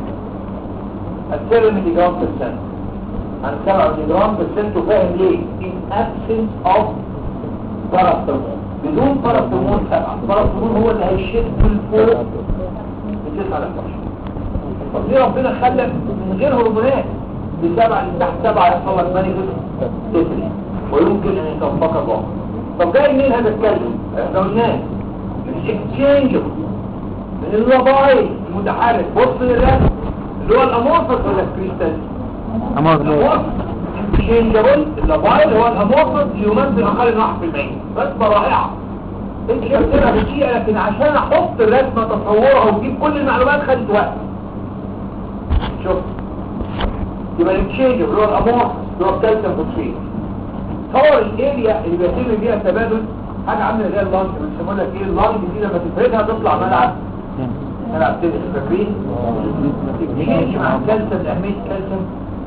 Speaker 1: 7 ملي جرام في السنه عن 7 جرام بالسنت وفاهم ليه in absence of باراستامول بدون باراستامول 7 باراستامول هو اللي هيشد الفوق بتسعة ل 11 طب ليه ربنا خلى من غير هرمونات بسبعة اللي تحت سبعة يحصل لك مانيفست تفري ويمكن ان يتوفق بعض طب جاي منين هذا الكلام؟ احنا قلناه من الاكتشينج من اللابايل المتحرك بص للرسم اللي هو الامورفس ولا الكريستال
Speaker 2: امر
Speaker 1: شينجابل اللابايل هو الامورفس يمثل اقل من 1% رسمه رائعه انت شفتها بدقيقه لكن عشان احط الرسمه تصورها وتجيب كل المعلومات خدت وقت شوف يبقى التشينجابل اللي هو الامورفس اللي هو الكالسيوم فوسفيت تصور الاريا اللي بيتم بيها التبادل حاجه عامله زي اللانج بيسموها لك ايه اللانج دي لما تفردها تطلع ملعب ملعب تنس فاكرين تيجي مع الكالسيوم اهميه الكالسيوم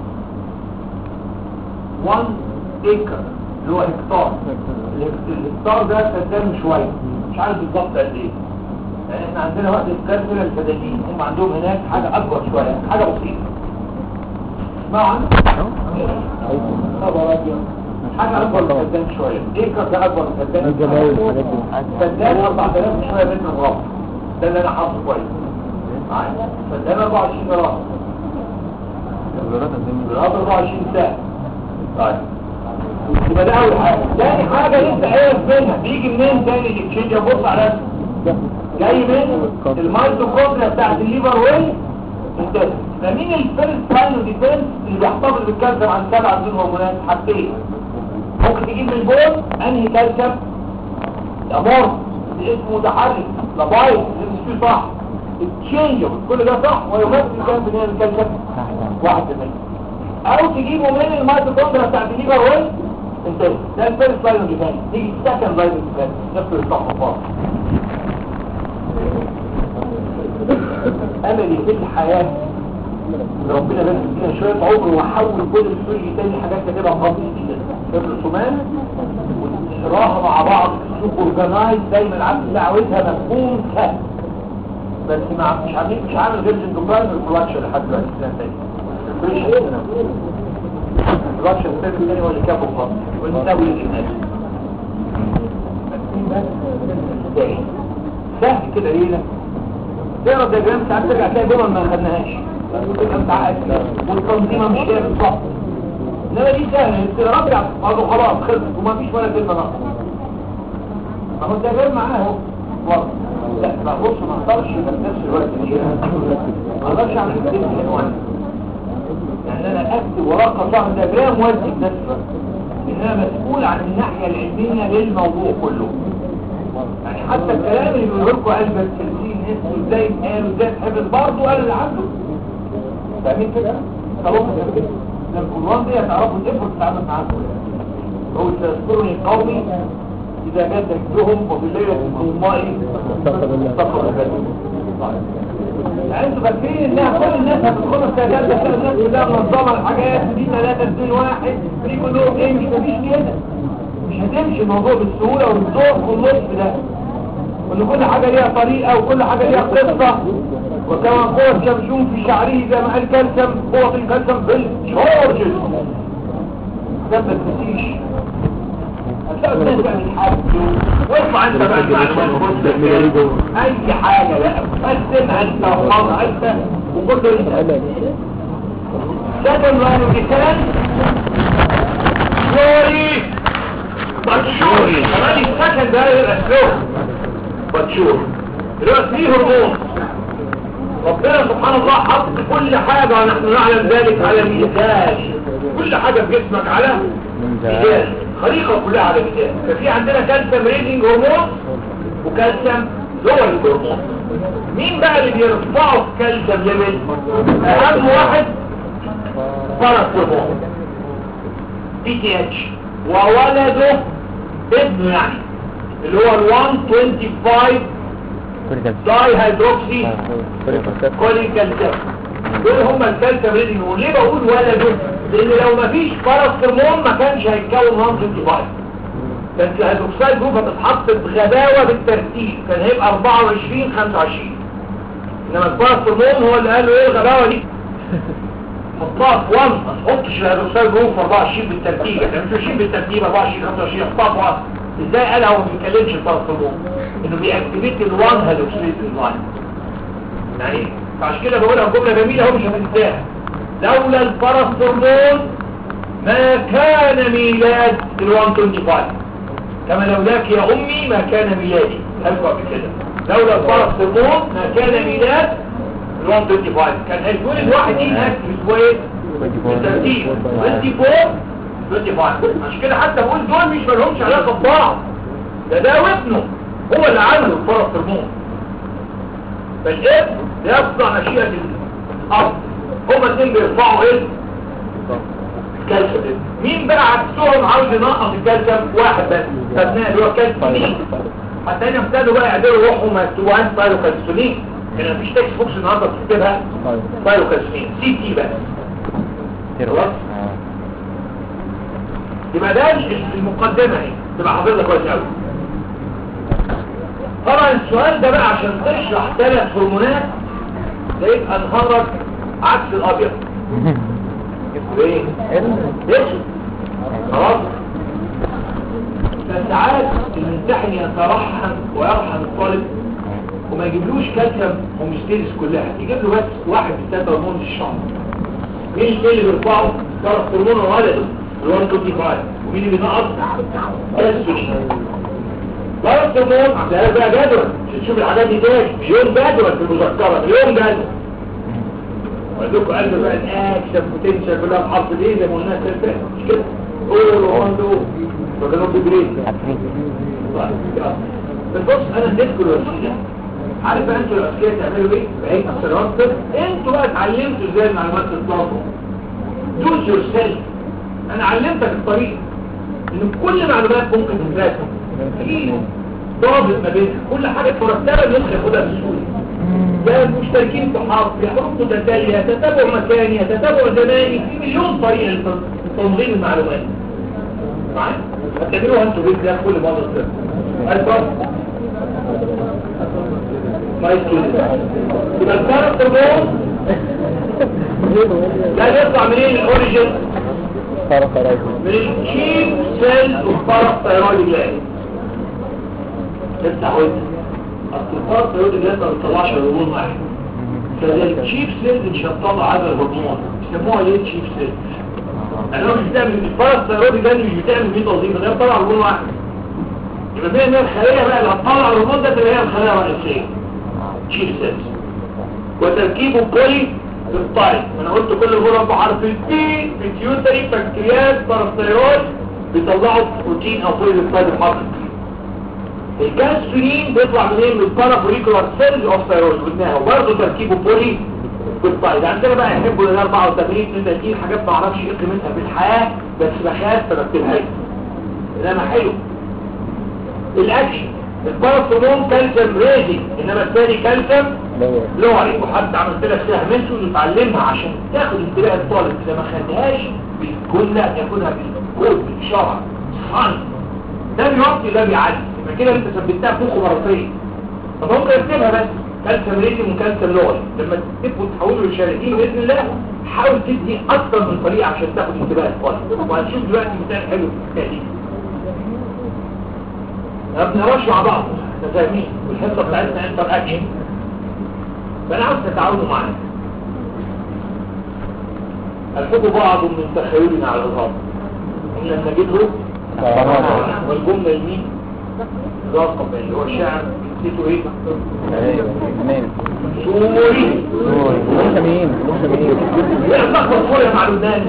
Speaker 1: 1 ايكر اللي هو هكتار الهكتار ده فدان شويه مش عارف بالظبط قد ايه يعني احنا عندنا وقت الكالسيوم الفدانيين هم عندهم هناك حاجه اكبر شويه حاجه بسيطه اسمعوا عنها خبر ابيض حاجه اكبر من فدان شويه ايكر ده اكبر من فدان
Speaker 2: الجماوي والحاجات دي
Speaker 1: فدان 4000 شويه متر مربع ده اللي انا حافظه كويس معايا فدان 24 جرام الأرض 24 ساعة طيب يبقى ده أول حاجة تاني حاجة لسه عارف منها بيجي منين تاني الاكشينج بص على اسمه. جاي من الميتوكوندريا بتاعت الليفر ويل انت فمين الفيرست لاين ديفنس اللي بيحتفظ بالكالسيوم عن سبع بدون هرمونات حاجتين ممكن تجيب من البول انهي كالسيوم الامور اللي اسمه متحرك لابايت اللي مش فيه صح التشينج كل ده صح ويمثل كام في الكالسيوم واحد في المية او تجيبه من الميتوكوندريا بتاعت الليفر ويل انت ده الفيرست لاين ديفنس تيجي السكند لاين ديفنس نفس الصح خالص املي في الحياة ربنا بس فيها شوية عمر واحول كل السوري تاني حاجات كده خالص كده الرسومات والراحة مع بعض اسلوب اورجنايز دايما العبد اللي عاوزها مفهوم سهل بس مع مش عامل مش عامل غير اندوكراين والبرودكشن لحد دلوقتي السنة التانية البرودكشن السنة التانية هو اللي كافه خالص والمساوي للناس سهل كده ليه ده؟ تقرا الدياجرام ساعات ترجع تلاقي جمل ما خدناهاش تبقى متعقد والتنظيمه مش كده بالظبط انما دي سهله ترجع برضه خلاص خلص وما فيش ولا كلمه ناقصه ما هو الدياجرام معاه اهو برضه لا ما بص ما اقدرش في نفس الوقت دي ما اقدرش اعمل كلمه عنوان يعني انا اكتب ورقه صاحب الدياجرام وادي في نفس الوقت لان انا مسؤول عن الناحيه العلميه للموضوع كله يعني حتى الكلام اللي بيقول لكم قلب التلسين اسمه ازاي قال وازاي تحفظ برضه قال اللي عنده فاهمين كده؟ خلاص كده القرآن دي هتعرفوا الافر تتعامل معاكم هو تذكرني قومي اذا جاد ذكرهم وفي الليلة الظلماء استغفر الله يعني انتوا فاكرين انها كل الناس هتدخلوا السجاد ده كل الناس كلها منظمه الحاجات دي 3 2 1 دي كلهم ايه مش مفيش كده مش هتمشي الموضوع بالسهولة والذوق واللطف ده وان كل حاجة ليها طريقة وكل حاجة ليها قصة وكما قوة شمشون في شعره زي ما قال كالسم قوة الكالسم في الشورجز ده ما تنسيش هتلاقوا الناس بقى بتحب واطلع انت بقى المعلومات اي حاجة بقى قسم انت وحاضر انت وكل انت second line of defense sorry باتشور كمان السكن ده يبقى سلو باتشور دلوقتي فيه هرمون ربنا سبحان الله حط كل حاجة ونحن نعلم ذلك على ميزان كل حاجة في جسمك على ميزان خليقة كلها على ميزان ففي عندنا كالسيوم ريدنج هرمون وكالسيوم لور هرمون مين بقى اللي بيرفعوا الكالسيوم ليفل اهم واحد فرس هرمون بي تي اتش وولده ابنه يعني اللي هو ال 125 داي هيدروكسي كولين كالسيوم دول هم الكالسيوم ريدنج وليه بقول ولده لان لو مفيش باراسترمون ما كانش هيتكون 125 كانت الهيدروكسيد جروب هتتحط بغباوه بالترتيب كان هيبقى 24 25 انما الباراسترمون هو اللي قال له ايه الغباوه دي حطها في 1 ما تحطش الهيدروكسيد جروب في 24 بالترتيب احنا مش ماشيين بالترتيب 24 25 حطها في 1 ازاي قال هو ما بيتكلمش الباراسترمون انه بيأكتيفيت ال1 هيدروكسيد اللاين يعني فعشان كده بقولها جمله جميله اهو مش هتنساها لولا الباراسترمون ما كان ميلاد ال 125 كما لولاك يا امي ما كان ميلادي قالوا قبل كده لولا الباراسترمون ما كان ميلاد ال 125 كان هيتولد واحد هناك اسمه ايه؟ بالترتيب 24 25 عشان كده حتى بقول دول مش مالهمش علاقه ببعض ده ده وابنه هو اللي عمله الباراسترمون فالابن يصنع مشيئة الأرض هما الاثنين بيرفعوا ايه؟ كالسيوم مين بقى عكسهم عاوز ينقص الكالسيوم واحد بس خدناه اللي هو كالسيوم حتى هنا ابتدوا بقى يعدلوا روحهم ويكتبوا عن بايروكالسيوم لان مفيش تكست بوكس النهارده بتكتبها بايروكالسيوم سي تي بس خلاص يبقى ده المقدمه اهي تبقى حافظها كويس قوي طبعا السؤال ده بقى عشان تشرح ثلاث هرمونات ده يبقى نخرج عكس الابيض ايه اسود خلاص فساعات الممتحن يترحم ويرحم الطالب وما يجيبلوش كالسيوم هومستيريس كلها يجيب له بس واحد من ثلاثة هرمون الشعر مين اللي بيرفعه درجة هرمون ولده اللي هو 125 ومين اللي بينقص كالسيوم درجة هرمون ده بقى جدول عشان تشوف الحاجات دي تاني مليون جدول في المذكرة مليون جدول وعندكم قلب بقى الاكشن بوتنشال كلها بحرف الايه زي ما قلنا كده مش كده قول وعنده فكانوا بجريد بس بص انا اديتكم الوسيله عارف بقى انتوا الاذكياء تعملوا ايه بعيد السنوات كده انتوا بقى اتعلمتوا ازاي المعلومات تطلعوا دوز يور سيلف انا علمتك الطريق ان كل معلومات ممكن تتراكم في ضابط ما بينها كل حاجه مرتبه الناس ياخدها بسهوله ده مشتركين في حرف في حروف متتاليه تتابع مكاني تتابع زماني في مليون طريقه لتنظيم المعلومات معايا هتعملوها انتوا بيت ده كل مره كده الفرق ما يستوي يبقى الفرق ده ده يطلع منين الاوريجن من الشيب سيل والفرق ثيرويد جلاند تفتح وانت اصل الفرق ثيرويد جلاند ما بتطلعش هرمون واحد فالشيب سيل مش هتطلع هذا الهرمون يسموها ليه شيب سيل يعني هو مش بتعمل الفرق ثيرويد جلاند مش بتعمل فيه توظيف ده بتطلع هرمون واحد يبقى بين ان الخليه بقى اللي هتطلع الهرمون ده تبقى هي الخليه الرئيسيه شيب سيل وتركيبه بولي بالطيب انا قلت كل مرة بحرف البي بيتيوتري بكتيريات بارستيرول بيطلعوا بروتين او فويل الطيب الحرف الكالسيوم بيطلع منين من البارافوليكولار سيلز اوف ثيرويد قلناها وبرضه تركيبه بولي بالطيب عندنا بقى يحبوا ال 84 32 حاجات ما اعرفش ايه قيمتها في الحياه بس بخاف فبكتبها انما حلو الاكشن البارافونون كالسيوم ريزي انما الثاني كالسيوم لوري وحد عملت لك فيها منسو نتعلمها عشان تاخد انتباه الطالب اذا ما خدهاش بالكل لا ياخدها بالكود بالشرع صحن ده بيوطي ده بيعدي يبقى كده انت ثبتها فوق مرتين طب ممكن اكتبها بس كالسيوم ريزي وكالسيوم لوري لما تبقوا تحولوا للشارعين باذن الله حاول تدي اكتر من طريقه عشان تاخد انتباه الطالب وهنشوف دلوقتي مثال حلو في التالي ما بنقراش مع بعض احنا فاهمين والحصه بتاعتنا انتر اكشن فانا عاوز تتعاونوا معايا الحب بعض من تخيلنا على الغرب ان لما نجده والجمله يمين رقم اللي هو الشاعر نسيته ايه سوري لا تخبط سوريا مع لبنان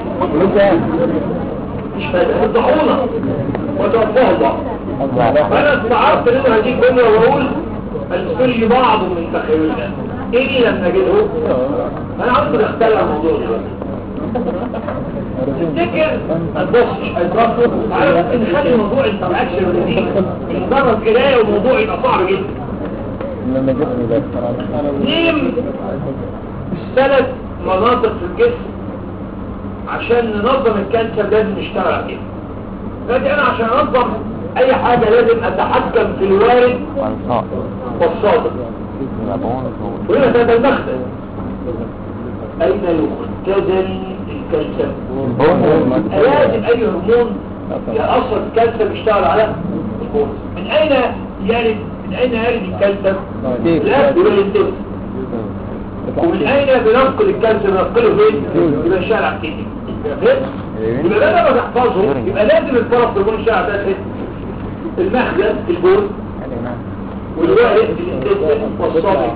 Speaker 1: مش فاهم الضحونه وتوفاه الله فانا استعرضت لنا هذه الجمله واقول الكل بعض من تخيلنا ايه لما نجده انا عاوز اختلع الموضوع دلوقتي تفتكر البص البص عارف ان نخلي موضوع الانتراكشن دي مجرد قرايه وموضوع يبقى صعب جدا نيم ثلاث مناطق في الجسم عشان ننظم الكالسيوم لازم نشتغل عليه لكن انا عشان انظم اي حاجة لازم اتحكم في الوارد والصادق وهنا ده المخزن اين يختزن الكالسيوم لازم اي هرمون يأثر الكالسيوم يشتغل على البون من اين يرد من اين يرد الكالسيوم لا بالانتف ومن اين بننقل الكالسيوم ننقله فين يبقى الشارع الكيدي يبقى ده لما تحفظه يبقى لازم الطرف تكون الشارع ده الحته المخزن البول والوارد الانتف والصابع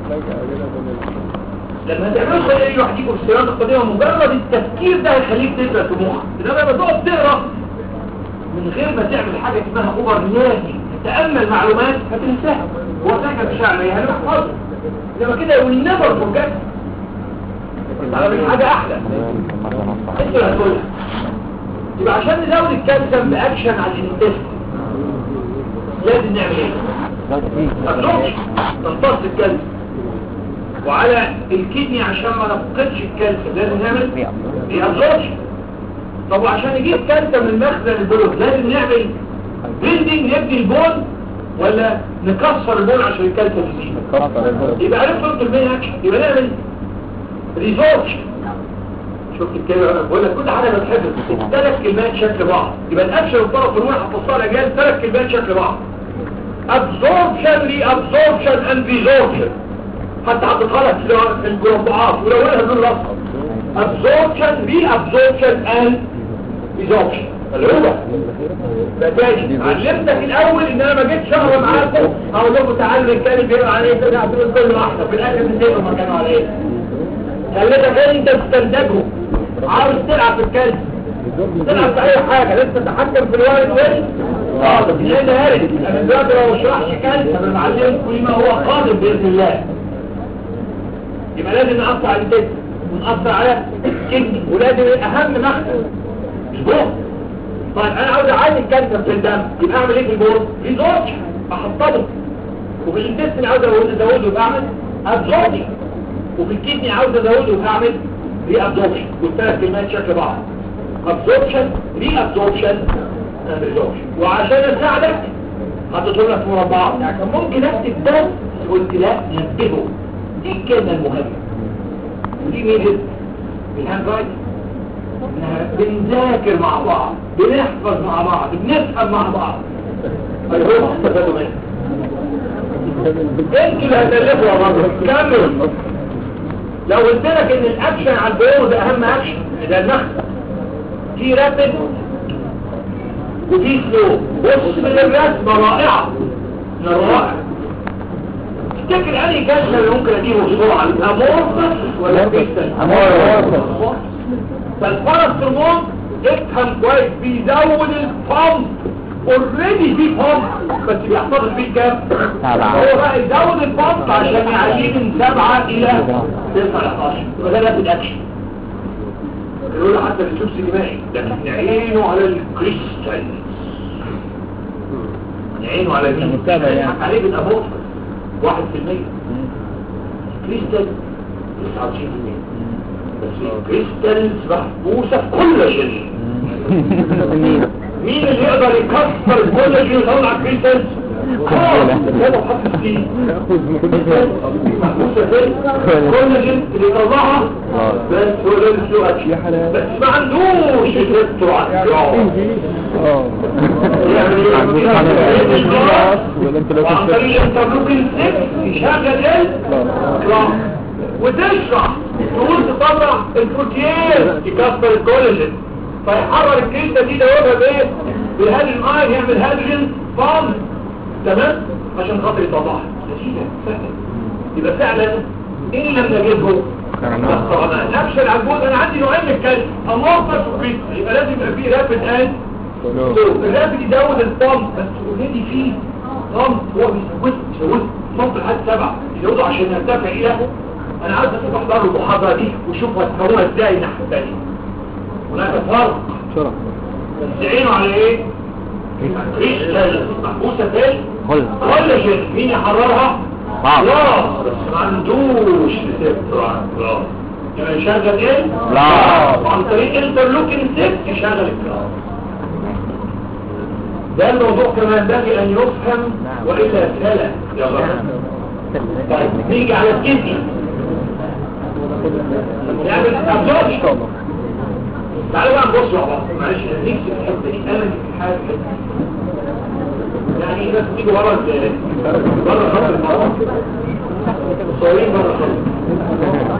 Speaker 1: لما تعملوا خلال ايه لوحديكم في السيارات القديمة مجرد التفكير ده هيخليك تقرا طموحك انما لما تقعد تقرا من غير ما تعمل حاجة اسمها اوفر نيازي تأمل معلومات هتنساها هو فاكر الشعر ايه هنحفظه انما كده يقول نيفر فورجيت على من حاجة احلى انت اللي هتقولها يبقى عشان نزود الكالسيوم باكشن على الانتست لازم نعمل ايه ابزوربشن تمتص الكالسيوم وعلى الكدني عشان ما نفقدش الكالسيوم لازم نعمل ريابزوربشن طب وعشان نجيب كالسيوم من مخزن البول لازم نعمل بيلدينج نبني البول ولا نكسر البول عشان الكالسيوم يزيد يبقى عرفت انت المنهج يبقى نعمل ريزوربشن شفت الكلمه انا بقول لك كل حاجه بتحفظ ثلاث كلمات شكل بعض يبقى الاكشن والطرف الروح هتوصلها الاجيال ثلاث كلمات شكل بعض absorption reabsorption and resorption حتى حطيتها لك في المربعات ولو لها دول الاصفر absorption reabsorption and resorption الأولى فتاني علمتك الأول إن أنا ما جيتش أقرا معاكم أقول لكم تعالوا نتكلم بيقرا على إيه كده هتقول كل واحدة في الآخر بتقرا ما كانوا على إيه خليتك أنت تستنتجه عاوز تلعب في الكلب تلعب في أي حاجة لازم تتحكم في الوالد وين اه بس ليه ده هارد أنا دلوقتي لو شرحش كلب أنا معلمكم كل ما هو قادم بإذن الله يبقى لازم نقطع على الجسم ونقطع على الكدني ولازم أهم مخزن البوم طيب انا عاوز اعالج الكانسر في الدم يبقى اعمل ايه في البول ريزورش احطبه وفي الانتستين عاوز ازوده يبقى اعمل ابزوربشن وفي الكدني عاوز ازوده يبقى اعمل ري ابزوربشن والثلاث كلمات شكل بعض ابزوربشن ري ابزوربشن ريزوربشن وعشان اساعدك حطيته لك في مربعات يعني كان ممكن اكتب ده قلت لا نبهه دي الكلمه المهمه ودي مين الهاند رايتنج بنذاكر مع بعض بنحفظ مع بعض بنفهم مع بعض ايوه استفادوا منه انتوا اللي هتلفوا يا راجل كمل لو قلت لك ان الاكشن على البيور ده اهم اكشن ده النخل في رابد وفي سلو بص من الرسمه رائعه من الرائع تفتكر انهي كاشن اللي ممكن اجيبه بسرعه الامورفس ولا البيكسل
Speaker 2: أمورفس.
Speaker 1: فالباراسيرمون افهم كويس بيزود البامب اوريدي في بامب بس بيحتفظ بيه كام؟
Speaker 2: سبعة.
Speaker 1: هو بقى يزود البامب عشان يعليه من سبعة إلى تسعة 11 وده رابد اكشن يقول حتى في السوبس الجماعي لكن نعينه على الكريستال نعينه على مين؟
Speaker 2: المتابع يعني.
Speaker 1: نضحك عليه بالابوفر واحد في المية كريستال 99 في المية بس الكريستالز محبوسة في كل شيء مين اللي يقدر يكسر كل شيء ويطلع كريستالز؟ خلاص ده محفظ فيه محبوسة فين؟ كل شيء اللي يطلعها بس هو ده السوء أشياء بس ما عندوش يترتوا على الجوع يعني عن طريق الانترلوكين 6 يشغل ايه؟ كلاس وتشرح تقول تطلع البروتيين يكسر الكولاجين فيحرر الكريستا دي دوبها بايه؟ بالهيدروجين ايون يعمل هيدروجين بامب تمام؟ عشان خاطر يطلعها نتيجة سهلة يبقى فعلا ان لم نجده طبعا نفس العجوز انا عندي نوعين من الكلب امورفس وكريستا يبقى لازم يبقى فيه رابد ان الرابد يزود البامب بس اوريدي فيه بامب هو بيزود بيزود بامب لحد سبعة يزوده عشان يرتفع الى انا عايز تحضروا المحاضرة دي وشوفوا هتكونها ازاي الناحية الثانية هناك فرق بس عينوا على ايه؟ كريستال محبوسة فين؟ كولاجين مين يحررها؟
Speaker 2: بعض.
Speaker 1: خلاص بس ما عندوش ريسبتور على الكلاس يبقى يشغل ايه؟
Speaker 2: كلاس.
Speaker 1: عن طريق انترلوكين 6 يشغل الكلاس ده الموضوع كما ينبغي ان يفهم والا فلا يا رب طيب نيجي على الكدني نعمل ابزوربشن تعالوا بقى نبص مع بعض معلش نكسب الحته دي انا في حاجه يعني الناس تيجي ورا ال- بره خط الموضوع صورين بره خط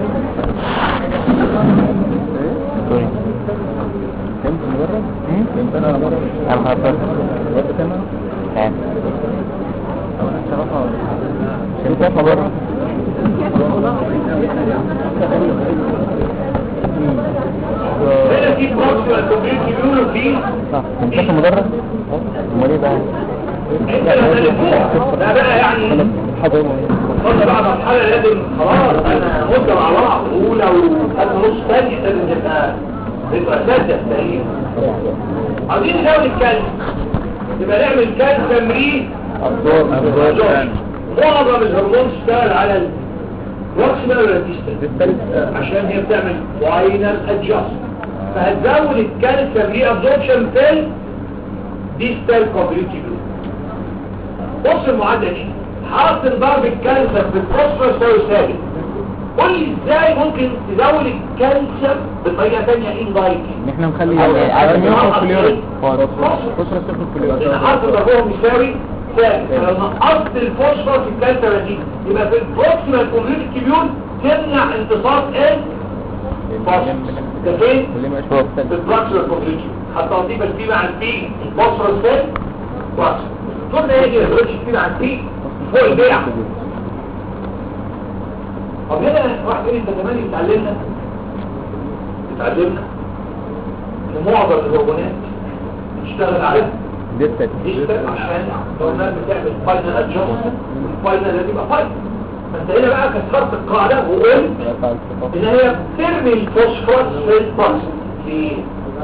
Speaker 1: هنا في بروكسيمال كومبليت بيقولوا فيه
Speaker 2: مدرس؟ امال ايه بقى؟
Speaker 1: انت لما تفوق ده بقى يعني وصلنا بقى مرحلة لازم خلاص انا مدة مع بعض اولى وخدنا نص ثانية لازم نبقى انتوا اساس التاريخ عايزين نزود الكالسيوم يبقى نعمل كالسيوم ري
Speaker 2: ابزوربشن
Speaker 1: معظم الهرمون اشتغل على البروكسيمال ولا الديستال عشان هي بتعمل فاينل ادجاست فهتزود الكالسيوم ري ابزوربشن في الديستال كوبريتي جروب بص المعادله دي حاطط ضرب الكالسيوم في الفوسفورس يساوي ثابت قول لي ازاي ممكن تزود الكالسيوم بطريقه ثانيه اندايركت
Speaker 2: ان احنا نخلي
Speaker 1: أو-
Speaker 2: عدم
Speaker 1: أو-
Speaker 2: يدخل في اليورين
Speaker 1: فوسفورس.
Speaker 2: فوسفورس يدخل في اليورين
Speaker 1: لان حرف ضربهم يساوي ثابت فلو نقصت الفوسفور في الكالسيوم دي يبقى في البروكسيمال كوميونيتي كيبيون تمنع امتصاص الفوسفور ده فين؟
Speaker 2: واللي مش فوق
Speaker 1: في البروكسيمال كوميونيتي حتى اضيف البي مع البي الفوسفور فين؟ بروكسيمال قلنا ايه دي ما تقولش البي مع البي فوق البيع طب هنا واحد يقول لي انت كمان اتعلمنا اتعلمنا ان معظم الهرمونات بتشتغل على
Speaker 2: ديستال
Speaker 1: ديجيتال عشان الهرمونات بتعمل فاينل ادجستمنت والفاينل لازم يبقى فاينل فانت هنا بقى كسرت القاعده وقلت ان هي بترمي الفوسفور في الباص في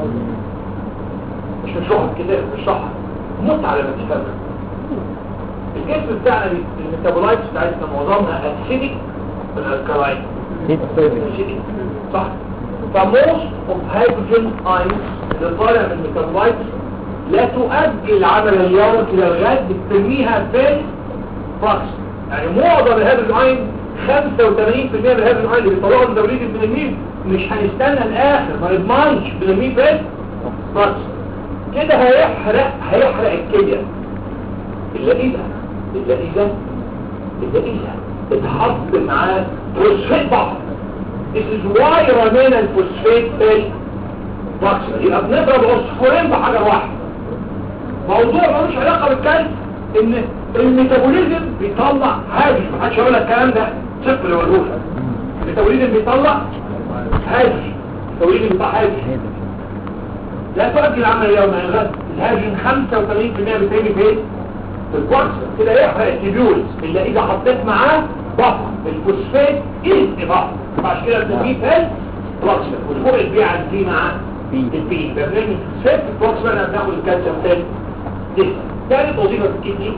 Speaker 1: مش مشروحها كده مشروحها موت على ما تفهمها الجسم بتاعنا الميتابولايتس بتاعتنا معظمها اسيدك والالكالاين اسيدك صح فموست اوف هيدروجين اينز اللي طالع من الميتابولايتس لا تؤجل عمل اليوم الى الغد بترميها في الباص يعني معظم الهيدروجين اينز 85% من الهيدروجين اينز اللي بيطلعوا من توليد البنزين مش هنستنى الاخر ما نضمنش بنرميه في الباص كده هيحرق هيحرق الكليه الا اذا الا اذا الا اذا اتحط معاه فوسفات بعض This is why رمينا الفوسفات في الباكسر يبقى بنضرب عصفورين بحجر واحد موضوع ملوش علاقه بالكلب ان الميتابوليزم بيطلع هاجس محدش هيقول لك الكلام ده صفر اللي بقوله لك الميتابوليزم بيطلع هاجس الميتابوليزم بيطلع هاجس لا تؤجل العمل اليوم يعني غد الهاجن 85% بترمي فين؟ في الكورس كده يحرق التبيولز اللي اذا حطيت معاه بفر الفوسفات ايه بفر عشان كده بنسميه فال بروكسيمال والفوق البيع اللي فيه معاه
Speaker 2: بي.
Speaker 1: البي بنرمي الفوسفات في البروكسيمال انا بناخد الكالسيوم تاني دي ثالث وظيفه في الكدني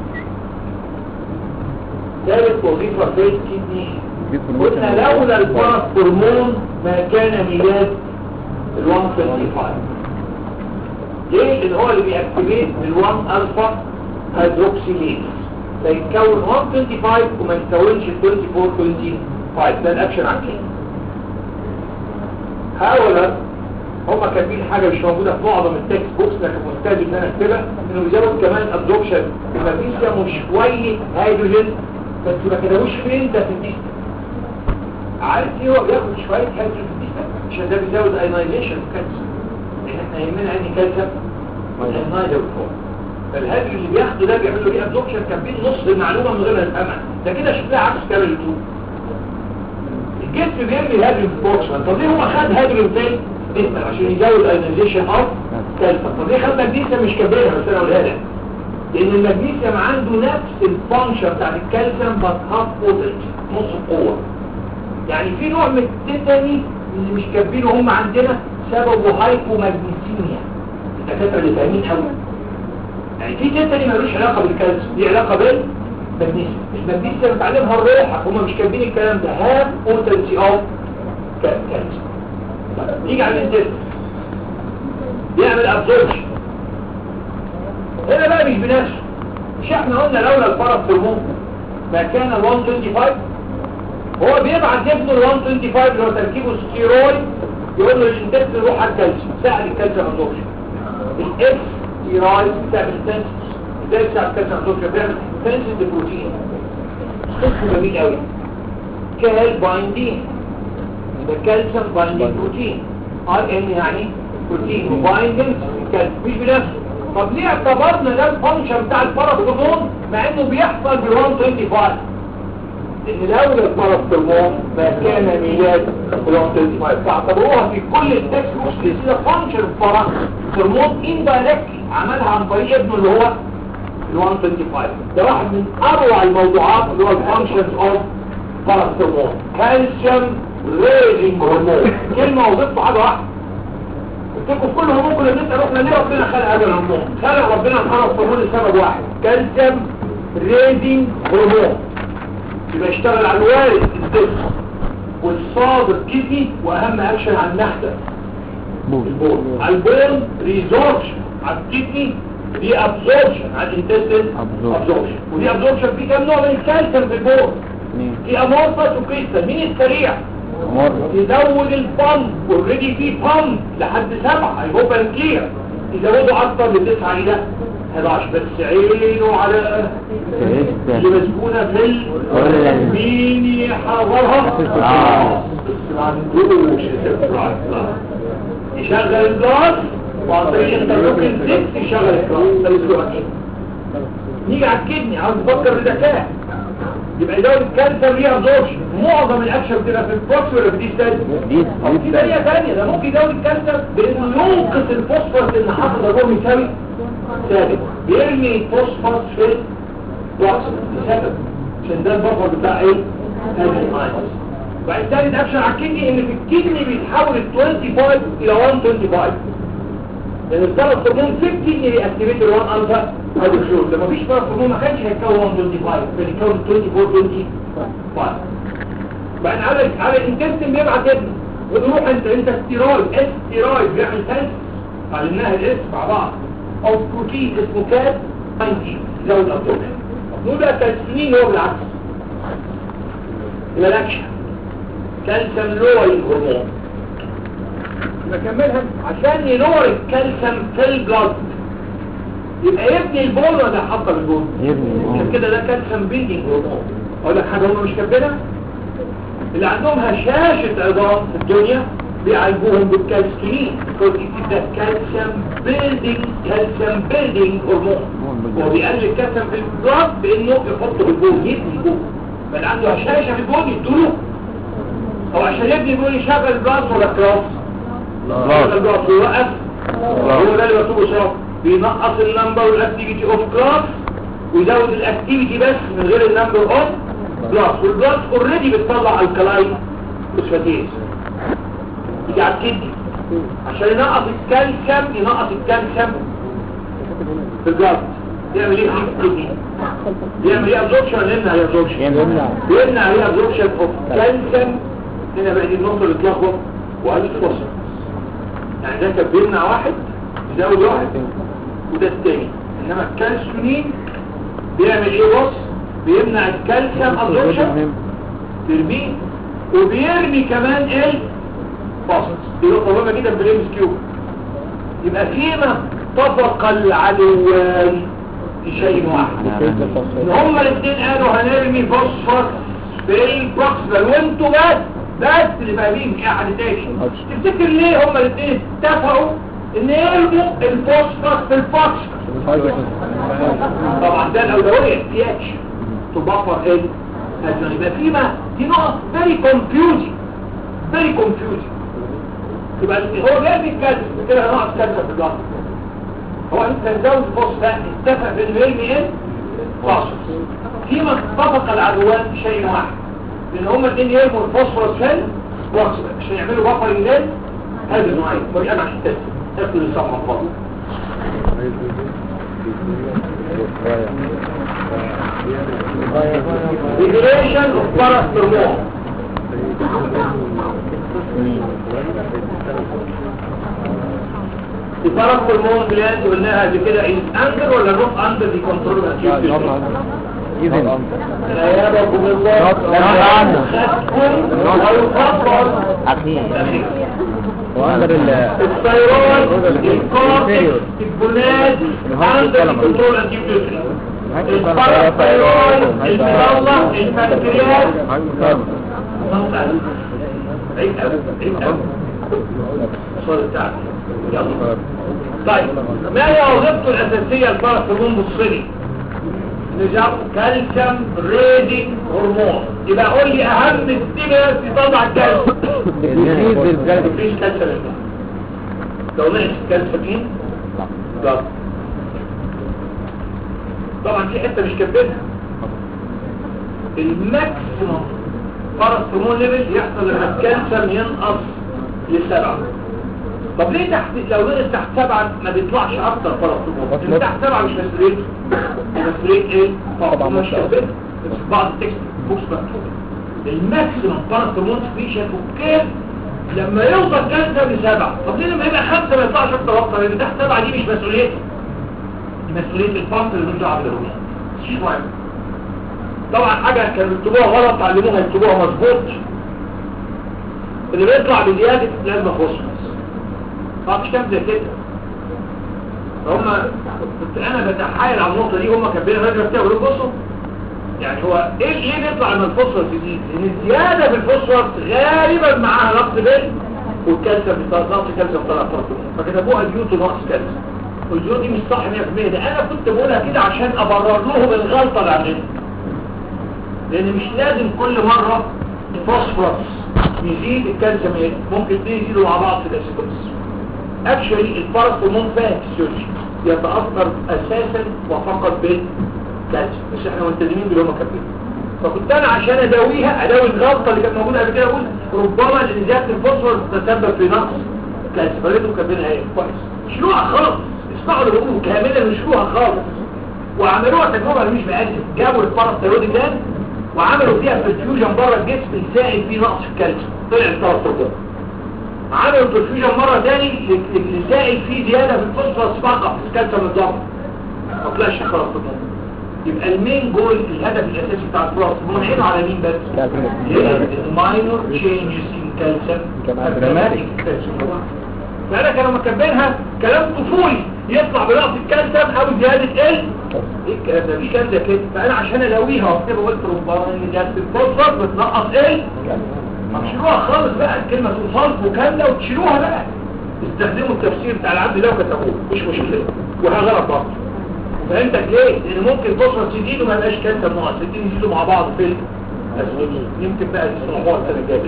Speaker 1: ثالث وظيفه في الكدني قلنا لولا الباراث هرمون ما كان ميلاد ال 125 ليه؟ لان هو اللي بيأكتيفيت ال 1 الفا هيدروكسيليز فيتكون 125 وما يتكونش ال 24 25 ده الاكشن على كده هاولا هما كاتبين حاجه مش موجوده في معظم التكست بوكس لكن محتاج ان انا اكتبها انه بيزود كمان ابزوربشن المغنيسيوم وشويه هيدروجين بس ما كتبوش فين ده في الديستنس عارف ايه هو بياخد شويه كالسيوم في الجسم عشان ده بيزود ايونايزيشن كالسيوم لان احنا يهمنا عندي كالسيوم والايونايزر فوق فالهاجر اللي بياخده ده بيعمل له ايه ابزوربشن كان نص المعلومه من غير ما نفهمها ده كده شكلها عكس كامل التوب الجسم بيرمي هاجر فوق طب ليه هو خد هاجر فين جسم عشان يزود ايونايزيشن اوف كالسيوم طب ليه خد مغنيسيوم مش كبيرها بس انا اقولها لك لان المغنيسيوم عنده نفس الفانكشن بتاع الكالسيوم بس هاف بوتنت نص القوه يعني في نوع من التيتاني اللي مش كاتبينه هم عندنا سببه هايبومagnesemia الدكاتره اللي فاهمين قوي يعني في تيتاني ملوش علاقه بالكالسيوم دي علاقه بالمغنيسيوم المغنيسيوم بتعلمها الروح هم مش كاتبين الكلام ده هاف بوتنسي اوف كالسيوم يجي على الانتست يعمل ابزوربشن هنا بقى مش بنفسه مش احنا قلنا لولا الفرق هرمون ما كان ال 125 هو بيبعت ابنه ال 125 اللي هو تركيبه ستيرويد يقول له الانتست روح على الكالسيوم ساعد الكالسيوم ابزوربشن الاكس ستيرويد بتعمل سنسس ازاي بتساعد الكالسيوم ابزوربشن بيعمل سنسس للبروتين اسمه جميل قوي كال بايندين يبقى كالسيوم بايندين بروتين ار ان يعني بروتين وبايندين كالسيوم مش بنفسه طب ليه اعتبرنا ده الفانكشن بتاع الباراثرمون مع انه بيحصل بال 125 ان لولا الباراثرمون ما كان ميلاد ال 125 فاعتبروها في كل التكست بوكس كده فانكشن الباراثرمون اندايركتلي عملها عن طريق ابنه اللي هو ال 125 ده واحد من اروع الموضوعات اللي هو الفانكشنز اوف باراثرمون كالسيوم ريزنج هرمون كلمه وظيفته حاجه واحده قلت لكم كل هرمون كنا بنسال احنا ليه ربنا خلق هذا الهرمون خلق ربنا الحرف هرمون لسبب واحد كالسيوم ريدنج هرمون يبقى يشتغل على الوارد الدفع والصادر كيدني واهم اكشن على النحله البول على البول ريزوربشن على الكيدني دي ابزوربشن على الانتستين
Speaker 2: Absorption.
Speaker 1: ابزوربشن ودي ابزوربشن في كام نوع من الكالسيوم في البول في امورفس وكريستال مين السريع يزود البامب اوريدي في بامب لحد سبعة هيبقى كلير يزودوا اكتر من تسعة الى 11 بس عينه على اللي مسكونة في ال مين يحضرها
Speaker 2: آه.
Speaker 1: بس ما عندوش السبرايز يشغل الجاز وعن طريق انترلوكين 6 يشغل الجاز ده الاسبوع كده نيجي على الكدني عاوز نفكر بذكاء يبقى يزود الكانسر ليه ابزوربشن معظم الاكشن بتبقى في البروكس ولا في دي ستاج
Speaker 2: دي
Speaker 1: أو في طريقه ثانيه ده ممكن يزود الكانسر بانه ينقص الفوسفورس اللي حصل ده هو يساوي ثابت بيرمي الفوسفورس في البروكس لسبب عشان ده البفر بتاع ايه؟ هذه الايونز بعد ثالث اكشن على الكدني ان في الكدني بيتحول ال 25 الى 125 لان الثلاث هرمون في الكدني بيأكتيفيت ال 1 الفا هيدروكسيل لما فيش ثلاث هرمون ما كانش هيتكون 125 كان يتكون 24 25 بعدين على على الانتستين بيبعت ابنه وتروح انت انت ستيرويد استيرويد بيعمل سنس علمناها الاسم مع بعض او بروتين اسمه كات 90 زود الابدومين نقول بقى كالسينين هو بالعكس يبقى الاكشن كالسيوم لورينج هرمون بكملها عشان يلور الكالسيوم في البلد يبقى يبني البول ولا حاطه البول
Speaker 2: يبني
Speaker 1: عشان كده ده كالسيوم بيلدينج هرمون اقول لك حاجه هم مش كاتبينها اللي عندهم هشاشة عظام في الدنيا بيعالجوهم بالكالسيوم ده كالسيوم بيلدينج كالسيوم بيلدينج هرمون هو بيقلل الكالسيوم في البلد بانه يحطه في البول يبني البول بل عنده هشاشة في البول يدوله او عشان يبني البول يشغل البلد ولا كراس يشغل البلد ويوقف هو ده اللي مكتوب شرط بينقص النمبر والاكتيفيتي اوف كلاس ويزود الاكتيفيتي بس من غير النمبر اوف كلاس والكلاس اوريدي بتطلع الكلاين فوسفاتيز يجي على الكدني عشان ينقص الكالسيوم ينقص الكالسيوم في الجلد يعمل ايه في الكدني يعمل ايه ابزوربشن ولا يمنع ايه ابزوربشن
Speaker 2: يمنع.
Speaker 1: يمنع ايه ابزوربشن اوف كالسيوم هنا بقى دي النقطه اللي اتلخبط وقالت فرصه يعني ده كان بيمنع واحد يزود واحد وده التاني انما الكالسيونين بيعمل ايه بص بيمنع الكالسيوم ابزوربشن ترميه وبيرمي كمان ال فاصل دي نقطه مهمه جدا في الام كيو يبقى فيما اتفق العدوان في شيء واحد ان هما الاثنين قالوا هنرمي فوسفور في البروكسيمال وانتوا بس بس اللي فاهمين في احد تاني تفتكر ليه هما الاثنين اتفقوا ان يرموا الفوسفور في البروكسيمال طبعا ده الاولويه احتياج تبفر ايه هذا يبقى فيما دي نقط فيري كونفيوزنج فيري كونفيوزنج يبقى هو جاي بيتكلم كده هنقعد كذا في الوقت هو انت تزود فوسفات اتفق بين يرمي ايه فاصل فيما اتفق العدوان في شيء واحد لان هما الاثنين يرموا الفوسفورس في الوكسل عشان يعملوا بفر انجاز هذا النوعين ودي انا عشان تسل تاكل الصفحه فاضي Regulation of paracetamol. الباراثرمون جلاند قلناها قبل كده is under ولا not under the control of acute
Speaker 2: يبن
Speaker 1: عيادكم الله
Speaker 2: Not under.
Speaker 1: خدكم ويفضل
Speaker 2: أخي وأندر ال
Speaker 1: الثيرويد الكورتكس الجناد under the control of acute الباراثيرويد المظلة البنكرياس عيد أوي عيد أوي الصوت بتاعك يلا طيب ما هي وظيفته الأساسية الباراثرمون بالصلي نجاب كالسيوم ريدنج هرمون يبقى قول لي أهم ستيمولس يطلع الكالسيوم
Speaker 2: يزيد الجلد
Speaker 1: مفيش كالسيوم يطلع. لو نقص الكالسيوم لا طبعا في حته مش كاتبينها الماكسيموم باراثرمون ليفل يحصل لما الكالسيوم ينقص لسبعة طب ليه تحت لو نقص تحت سبعة ما بيطلعش اكتر فرق اللي تحت سبعة مش مسؤوليته مسؤولية ايه؟ طبعا مش كده بس في بعض التكست بوكس مكتوب الماكسيمم باراسيمون سبيشال اوكي لما يوصل كانسر لسبعة طب ليه لما يبقى خمسة ما يطلعش اكتر اكتر اللي تحت سبعة دي مش مسؤوليته دي مسؤولية الفصل اللي مش دعوه بالهرمون مش مهم طبعا حاجة كانوا يكتبوها غلط تعلموها يكتبوها مظبوط اللي بيطلع بزيادة لازمة فوسفورس طب مش كام زي كده فهم كنت انا بتحايل على النقطة دي هم كاتبين الراجل بتاعه يقولوا بصوا يعني هو ايه ليه بيطلع من الفوسفورس يزيد؟ لان الزيادة في الفوسفورس غالبا معاها نقص بين والكالسيوم بيطلع نقص كالسيوم طلع فرق فكتبوها ديوتو نقص كالسيوم والديوت دي مش صح 100% ده انا كنت بقولها كده عشان ابرر لهم الغلطة اللي عاملينها لان مش لازم كل مرة الفوسفورس يزيد الكالسيوم يزيد ممكن اثنين يزيدوا مع بعض في الاسيتوس اكشولي الباراسيمون فاهم فيسيولوجي يتاثر اساسا وفقط بالكالسيوم بس احنا ملتزمين باللي هم كاتبينه فكنت انا عشان اداويها اداوي الغلطه اللي كانت موجوده قبل كده اقول ربما لان زياده الفوسفور تتسبب في نقص الكالسيوم فلقيتهم كاتبينها ايه كويس شيلوها خالص اسمعوا اللي بقوله كاملا وشيلوها خالص وعملوها تجربه اللي مش بألف جابوا الباراثيرويد جلاند وعملوا فيها برفيوجن بره الجسم يساعد في نقص الكالسيوم طلع الباراثيرويد عملوا برفيوجن مرة تاني لسائل فيه زيادة في الفوسفورس فقط الكالسيوم الضغط ما طلعش خلاص يبقى المين جول الهدف الاساسي بتاع البروس منعينه على مين بس الماينور تشينجز ان كالسيوم دراماتيك فانا كانوا مكبينها كلام طفولي يطلع بنقص الكالسيوم او زيادة ايه ايه الكلام ده في كلام زي كده فانا عشان الاويها واكتبها قلت ربما ان زيادة الفوسفور بتنقص ايه مشروع خالص بقى الكلمة توصل كاملة وتشيلوها بقى استخدموا التفسير بتاع العبد الله وكتبوه مش مشكلة وها غلط برضه فهمتك ليه؟ لان ممكن فوسفور تزيد وما يبقاش كالسيوم ناقص الاثنين يزيدوا مع بعض في الاسودين يمكن بقى تسمعوها السنة الجاية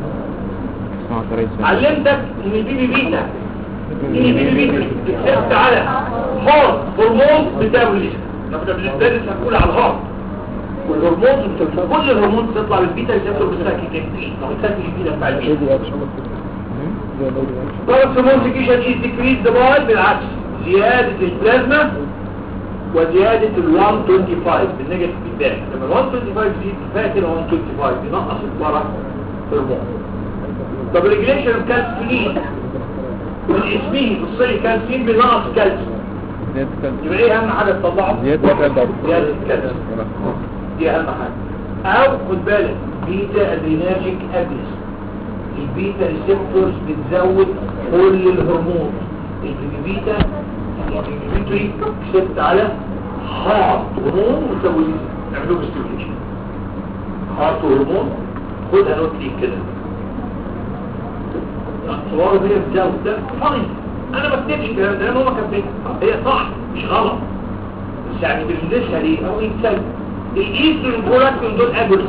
Speaker 1: علمتك ان البي بي بيتا البي بي بيتا بتثبت على هارت هرمون ميتابوليزم لما بنستدرس هنقول على الهارت والهرمون كل الهرمون تطلع بالبيتا يسافروا بالساكيكين او الساكيكين بتاع البيتا باراسيمونسيكيشن از ديكريز باي بالعكس زيادة البلازما وزيادة ال 125 بالنيجاتيف فيدباك لما ال 125 يزيد فاكر 125 بينقص البارا هرمون طب ريجليشن اوف كالسيين من اسمه بصلي كالسيين بينقص كالسيوم يبقى ايه اهم حاجة تطلعه؟
Speaker 2: زيادة الكالسيوم
Speaker 1: زيادة الكالسيوم دي اهم حاجة او خد بالك بيتا ادريناجيك ابلس البيتا ريسبتورز بتزود كل الهرمون البيتا البيتري كسبت على هارت هرمون وتوليد نعملوه بستيوليشن هارت هرمون خدها نوت ليك كده صوره هي بتزود ده فاين انا ما بكتبش الكلام ده انا ما كاتبينها هي صح مش غلط بس يعني بندرسها ليه او يتسلم الايسترين برولاكتين دول اجرس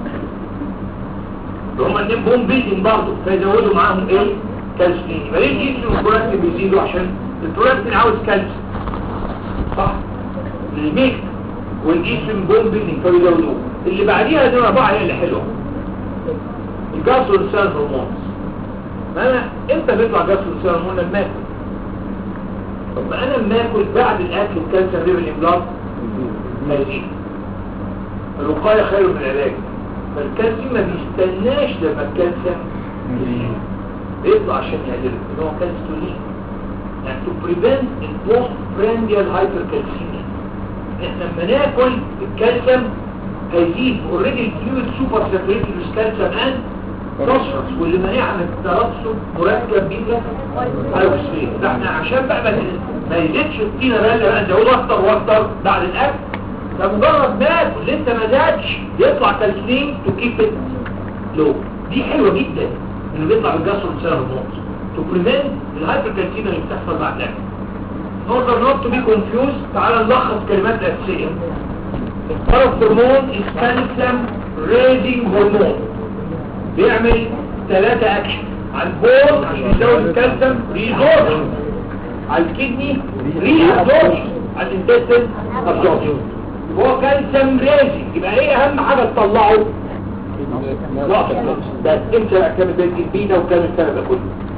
Speaker 1: هم النيم بوم بيلدين برضه فيزودوا معاهم ايه كالسيوم يبقى ليه الايسترين برولاكتين بيزيدوا عشان البرولاكتين عاوز كالسيوم صح الميك والايسترين بوم بيلدين فيزودوه اللي بعديها دي اربعه هي اللي حلوه الجاسترو سيل هرمونز ما انا امتى بيطلع جاسترو سيل هرمون لما اكل طب ما انا لما اكل بعد الاكل الكالسيوم ليفل امبلاط هيزيد الوقاية خير من العلاج فالكالسيوم ما بيستناش لما الكالسيوم يزيد بيطلع عشان يعدله اللي هو كالسيولين يعني to prevent البوست برانديال هايبركالسيميا احنا لما ناكل الكالسيوم هيزيد اوريدي الفلويد سوبر ساتوريتد كالسيوم ان تصرف واللي مانعها من الترسب مركب بيتا هايبوسفين فاحنا عشان بقى ما يزيدش الطينه بقى اللي نزوده اكتر واكتر بعد الاكل فمجرد ما اللي انت ما زادش يطلع تلسين تو كيب ات لو دي حلوه جدا انه بيطلع بالجسر بسبب النقص تو بريفنت الهايبركالسيميا اللي بتحصل بعد الاكل نقدر نوت تو بي كونفيوز تعال نلخص كلمات الاساسيه الباراثرمون الكالسيوم ريزنج هرمون بيعمل ثلاثة اكشن على البول عشان يزود الكالسيوم ريزوربشن على الكدني ريزوربشن على الانتستين ابزوربشن هو كالسيوم ريزنج يبقى ايه اهم حاجة تطلعه نقص ده انت كام بين البينا وكام السنة ده كله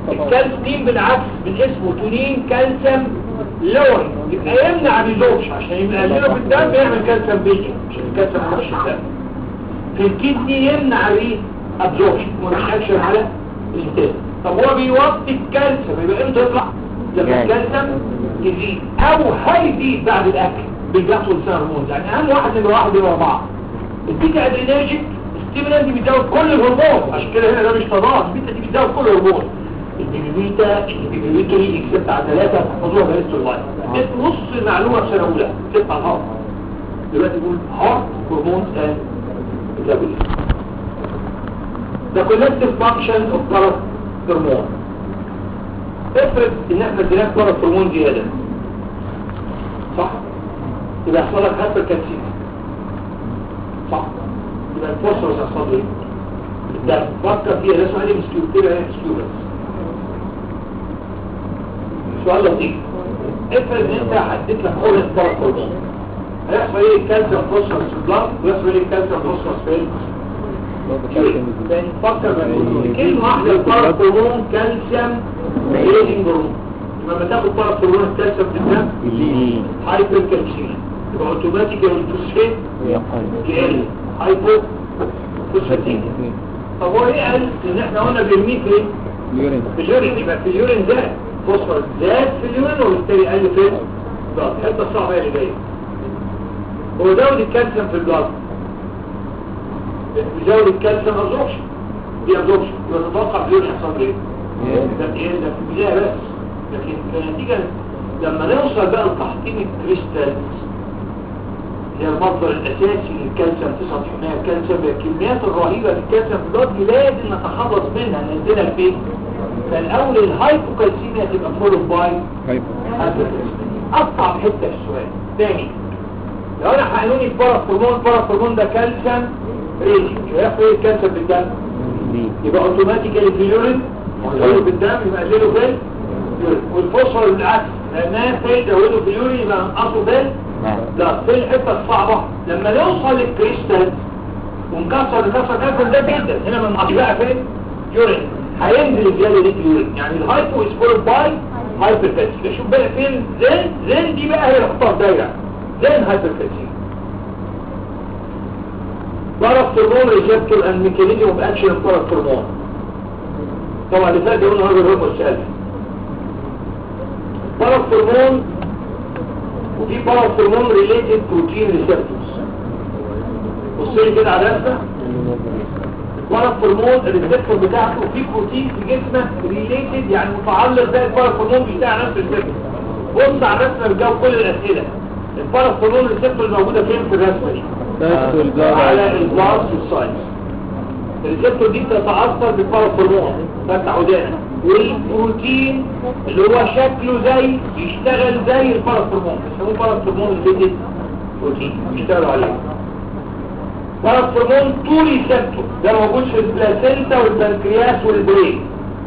Speaker 1: الكالسيوم بالعكس من اسمه تونين كالسيوم لوري يبقى يمنع الريزوربشن عشان يبقى يقلله في الدم يعمل كالسيوم بيجي عشان الكالسيوم يخش الدم في الكدني يمنع الري ابزوربشن ومفيش اكشن على الانتاج طب هو بيوطي الكالسيوم يبقى امتى يطلع لما
Speaker 2: جاي.
Speaker 1: الكالسيوم يزيد او هيزيد بعد الاكل بالجاس والهرمونز يعني اهم واحد من واحد من اربعه البيتا ادريناجيك الستيمولانت دي بتزود كل الهرمون عشان كده هنا ده مش تضاد البيتا دي بتزود كل الهرمون البيتا البيتا اكسبت على ثلاثه تحفظوها بقى اللايف دي نص المعلومه في سنه اولى تبقى الهارت دلوقتي بيقول هارت هرمون اند ميتابوليزم ده collective function of parent hormone افرض ان احنا اديناك parent hormone زياده صح يبقى يحصل لك هايبر كالسيم صح يبقى الفوسفورس يحصل له ايه ده فكر فيها ده سؤال مسكيو كده ايه مسكيو بس سؤال لطيف افرض ان انت حددت لك حول البارت هرمون هيحصل ايه الكالسيوم فوسفورس في البلد ويحصل ايه الكالسيوم فوسفورس في الجسم تاني فكر بقى كلمة واحدة البارت هرمون كالسيوم ريلينج هرمون لما تاخد بارت هرمون الكالسيوم في الدم
Speaker 2: يزيد
Speaker 1: هايبر كالسيوم يبقى اوتوماتيكال الفوسفات
Speaker 2: يقل
Speaker 1: يقل هايبو فوسفاتيميا طب هو ايه قال ان احنا قلنا بيرميه في ايه؟
Speaker 2: اليورين
Speaker 1: في اليورين يبقى في اليورين زاد فوسفور زاد في اليورين وبالتالي قل في البلاد الحته الصعبه هي اللي جايه هو زود الكالسيوم في البلاد بيزود الكالسيوم ابزوربشن دي ابزوربشن يبقى تتوقع في اليورين يحصل ايه؟ ده ايه ده في البدايه بس لكن كنتيجه لما نوصل بقى لتحطيم الكريستالز هي المصدر الاساسي للكالسيوم 99% الكالسيوم هي الكميات الرهيبه للكالسيوم في البلد لازم نتخلص منها ننزلها فين فالاول الهايبوكالسيميا تبقى فولو باي اصعب حته في السؤال تاني لو انا حقنوني الباراثورمون الباراثورمون ده كالسيوم ريجي يبقى يحصل ايه الكالسيوم في الدم يبقى اوتوماتيكالي في اليورين يقلله في الدم يبقى يقلله في اليورين والفوسفور بالعكس لانها في يزوده في اليورين يبقى نقصه في لا في الحته الصعبه لما نوصل للكريستال ونكسر نكسر كالسيوم ده جدا هنا من بقى فين يورين هينزل الزياده دي في اليورين يعني الهايبو از فولد باي هايبر كالسيوم شوف بقى فين زين زين دي بقى هي الخطه دايره زين هايبر كالسيوم باراثورمون ريسبتور اند ميكانيزم اوف اكشن اوف باراثورمون طبعا اللي فات قلنا هذا الهرمون الثالث باراثورمون وفي باراثورمون ريليتد بروتين ريسبتورز بص لي كده على الرسمه الباراثورمون الريسبتور بتاعته في بروتين في جسمك ريليتد يعني متعلق ده الباراثورمون بتاع نفس الريسبتور بص على الرسمه بتجاوب كل الاسئله الباراثورمون ريسبتور موجوده فين في الرسمه دي على البلاس والساينس الريسبتور دي بتتأثر بالباراثورمون فتح ودانك والبروتين اللي هو شكله زي يشتغل زي الباراثورمون بيسموه باراثورمون ريليتد بروتين بيشتغلوا عليه باراثورمون تو ريسبتور ده موجود في البلاسينتا والبنكرياس والبرين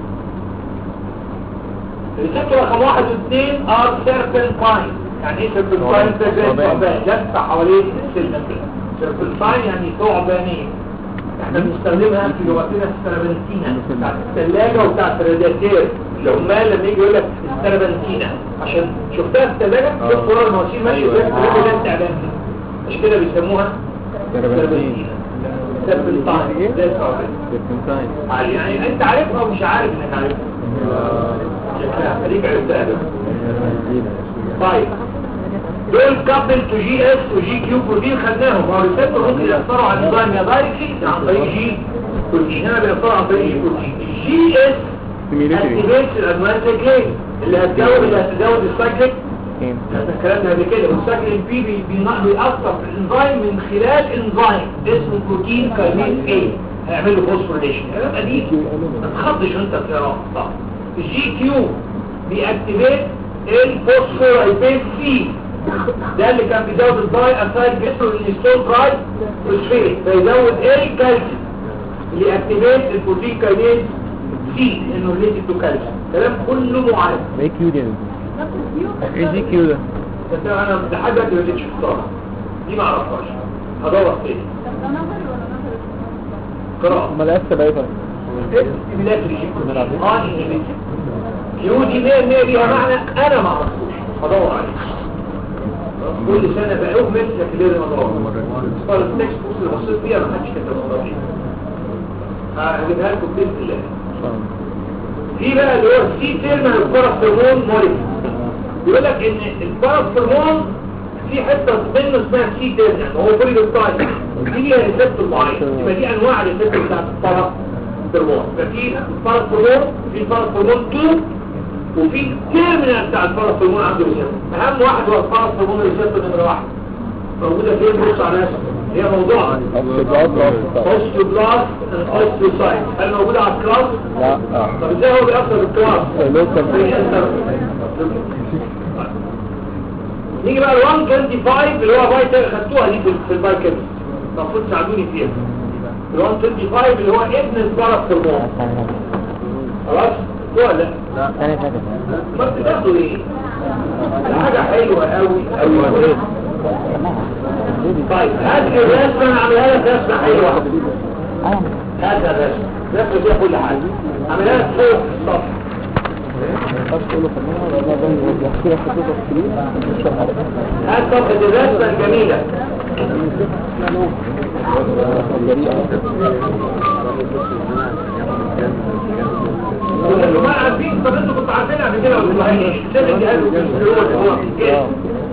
Speaker 1: الريسبتور رقم واحد واثنين ار سيربنتاين يعني ايه سيربنتاين ده زي الثعبان لفه حوالين السلم كده سيربنتاين يعني ثعبانيه احنا بنستخدمها في لغتنا السربنتينا بتاعت الثلاجة وبتاعت الرادياتير العمال لما يجي يقول لك السربنتينا عشان شفتها في الثلاجة شفت ورا المواسير ماشي زي الثلاجة اللي انت تعبان عشان كده بيسموها سربنتينا سربنتاين زي الثعبان عالي. يعني انت عارفها ومش عارف انك عارفها شكلها خليك عرفتها طيب دول كابل تو جي اس وجي كيو بروتين خدناهم هو الريسبتور ممكن يأثروا على النظام يا دايركتلي عن طريق جي بروتين هنا بيأثروا عن طريق جي بروتين الجي اس اكتيفيتس الادوان سيكلين اللي هتزود اللي هتزود السايكليك احنا الكلام ده قبل كده والسايكلين بي بي بي- بيأثر في الانزيم من خلال انزيم اسمه بروتين كاينيز اي هيعمل له فوسفوريليشن كلام قديم ما تخضش وانت بتقراه صح الجي كيو بيأكتيفيت الفوسفورايبيز سي ده اللي كان بيزود الداي اسايد جسر الانستول دراي فوسفيت فيزود ايه الكالسيوم اللي اكتيفيت البروتين كاينيز سي انه ريليتد تو كالسيوم كلام كله معاد
Speaker 2: ايه كيو دي ايه جي كيو ده
Speaker 1: بس انا لحد دلوقتي ما لقيتش اختارها دي ما اعرفهاش هدور تاني قراءة
Speaker 2: امال اس بقى ايه طيب
Speaker 1: استيميلاتوري جي اه انهبيتور يو دي 100 100 ليها معنى انا ما اعرفوش هدور عليه كل سنه بقوه مثلك ليه رمضان صار التكست اللي بصيت فيها ما حدش كتب رمضان هجيبها لكم باذن الله في بقى اللي هو السي تيرمينال الباراثرمون موليكيول بيقول لك ان الباراثرمون في حته منه اسمها سي تيرمينال هو بولي بالطايل دي ليها ريسبتور معين يبقى دي انواع الريسبتور بتاعت الباراثرمون ففي الباراثرمون في الباراثرمون 2 وفي التيرمينال بتاع الباراثرمون عنده ريسبتور اهم واحد هو الباراثرمون ريسبتور نمره واحد موجوده فين بص على نفسك هي موضوع اوستيوبلاست اوستيوسايت هل موجوده على الكلاس
Speaker 2: لا
Speaker 1: طب ازاي هو بيأثر بالكلاس نيجي بقى ال 125 اللي هو بايتر خدتوها دي في- في البايكر المفروض تساعدوني فيها ال 125 اللي هو ابن الباراثرمون خلاص خدتوها لا
Speaker 2: ثانية ثانية
Speaker 1: ما بتاخدوا ايه ده حاجه حلوه قوي قوي طيب هات الرسمه انا عاملها لك رسمه حلوه هات الرسمه الرسمه فيها كل حاجه عاملها لك فوق في السطح هات صفحه الرسمه الجميله كلهم عارفين طب انتوا كنتوا عارفينها قبل كده ولا ايه؟ سيب الجهاز والكنترول هو كده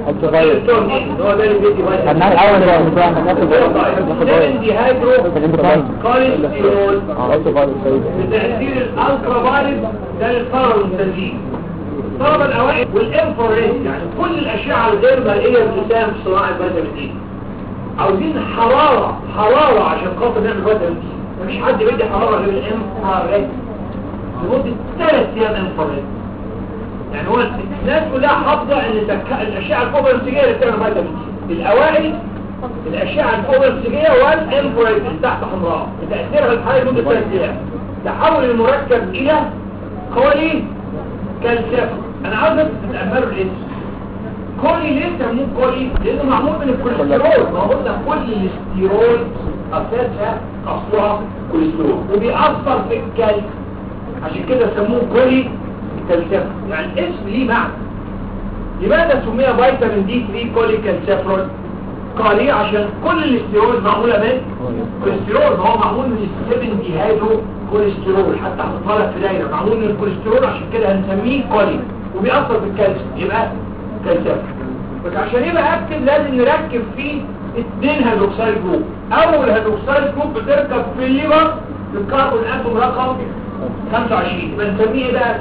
Speaker 1: هو ده اللي بيدي فايتامين
Speaker 2: خدناها الأول بقى مش واحد ناخد
Speaker 1: سيفن دي هيدرو كوليسترول بتأثير الالترا فايلت ده للطلبة الممتازين الطلبة الأوائل والانفراريد يعني كل الأشعة الغير مرئية بتساهم في صناعة فيتامين دي عاوزين حرارة حرارة عشان خاطر نعمل فيتامين دي مفيش حد بيدي حرارة غير الانفراريد لمدة ثلاث أيام انفراريد يعني هو الناس كلها حافظة ان تك- الأشعة الفوق البنفسجية اللي بتعمل فيتامين دي الأوائل الأشعة الفوق البنفسجية والانفراريد اللي تحت حمراء تأثيرها الحالي لمدة ثلاث أيام تحول المركب إلى قولي كالسفر أنا عاوز تتأملوا الاسم كولي ليه سموه كولي؟ لأنه معمول من الكوليسترول ما قلنا كل الاستيرول أساسها أصلها كوليسترول وبيأثر في الكالسيوم عشان كده سموه كولي كالسيفرول يعني الاسم ليه معنى لماذا سمي فيتامين دي 3 كولي كالسيفرول قال ليه عشان كل الاستيرول معمولة من كوليسترول ما هو معمول من السبن ديهايدرو كوليسترول حتى هنطلع في دايرة معمول من الكوليسترول عشان كده هنسميه كولي وبيأثر بالكالسيوم يبقى كالسيفرول بس عشان يبقى اكتب لازم نركب فيه اثنين هيدروكسيد جروب اول هيدروكسيد جروب بتركب في الليفر في الكربون اتوم رقم 25 بنسميه بقى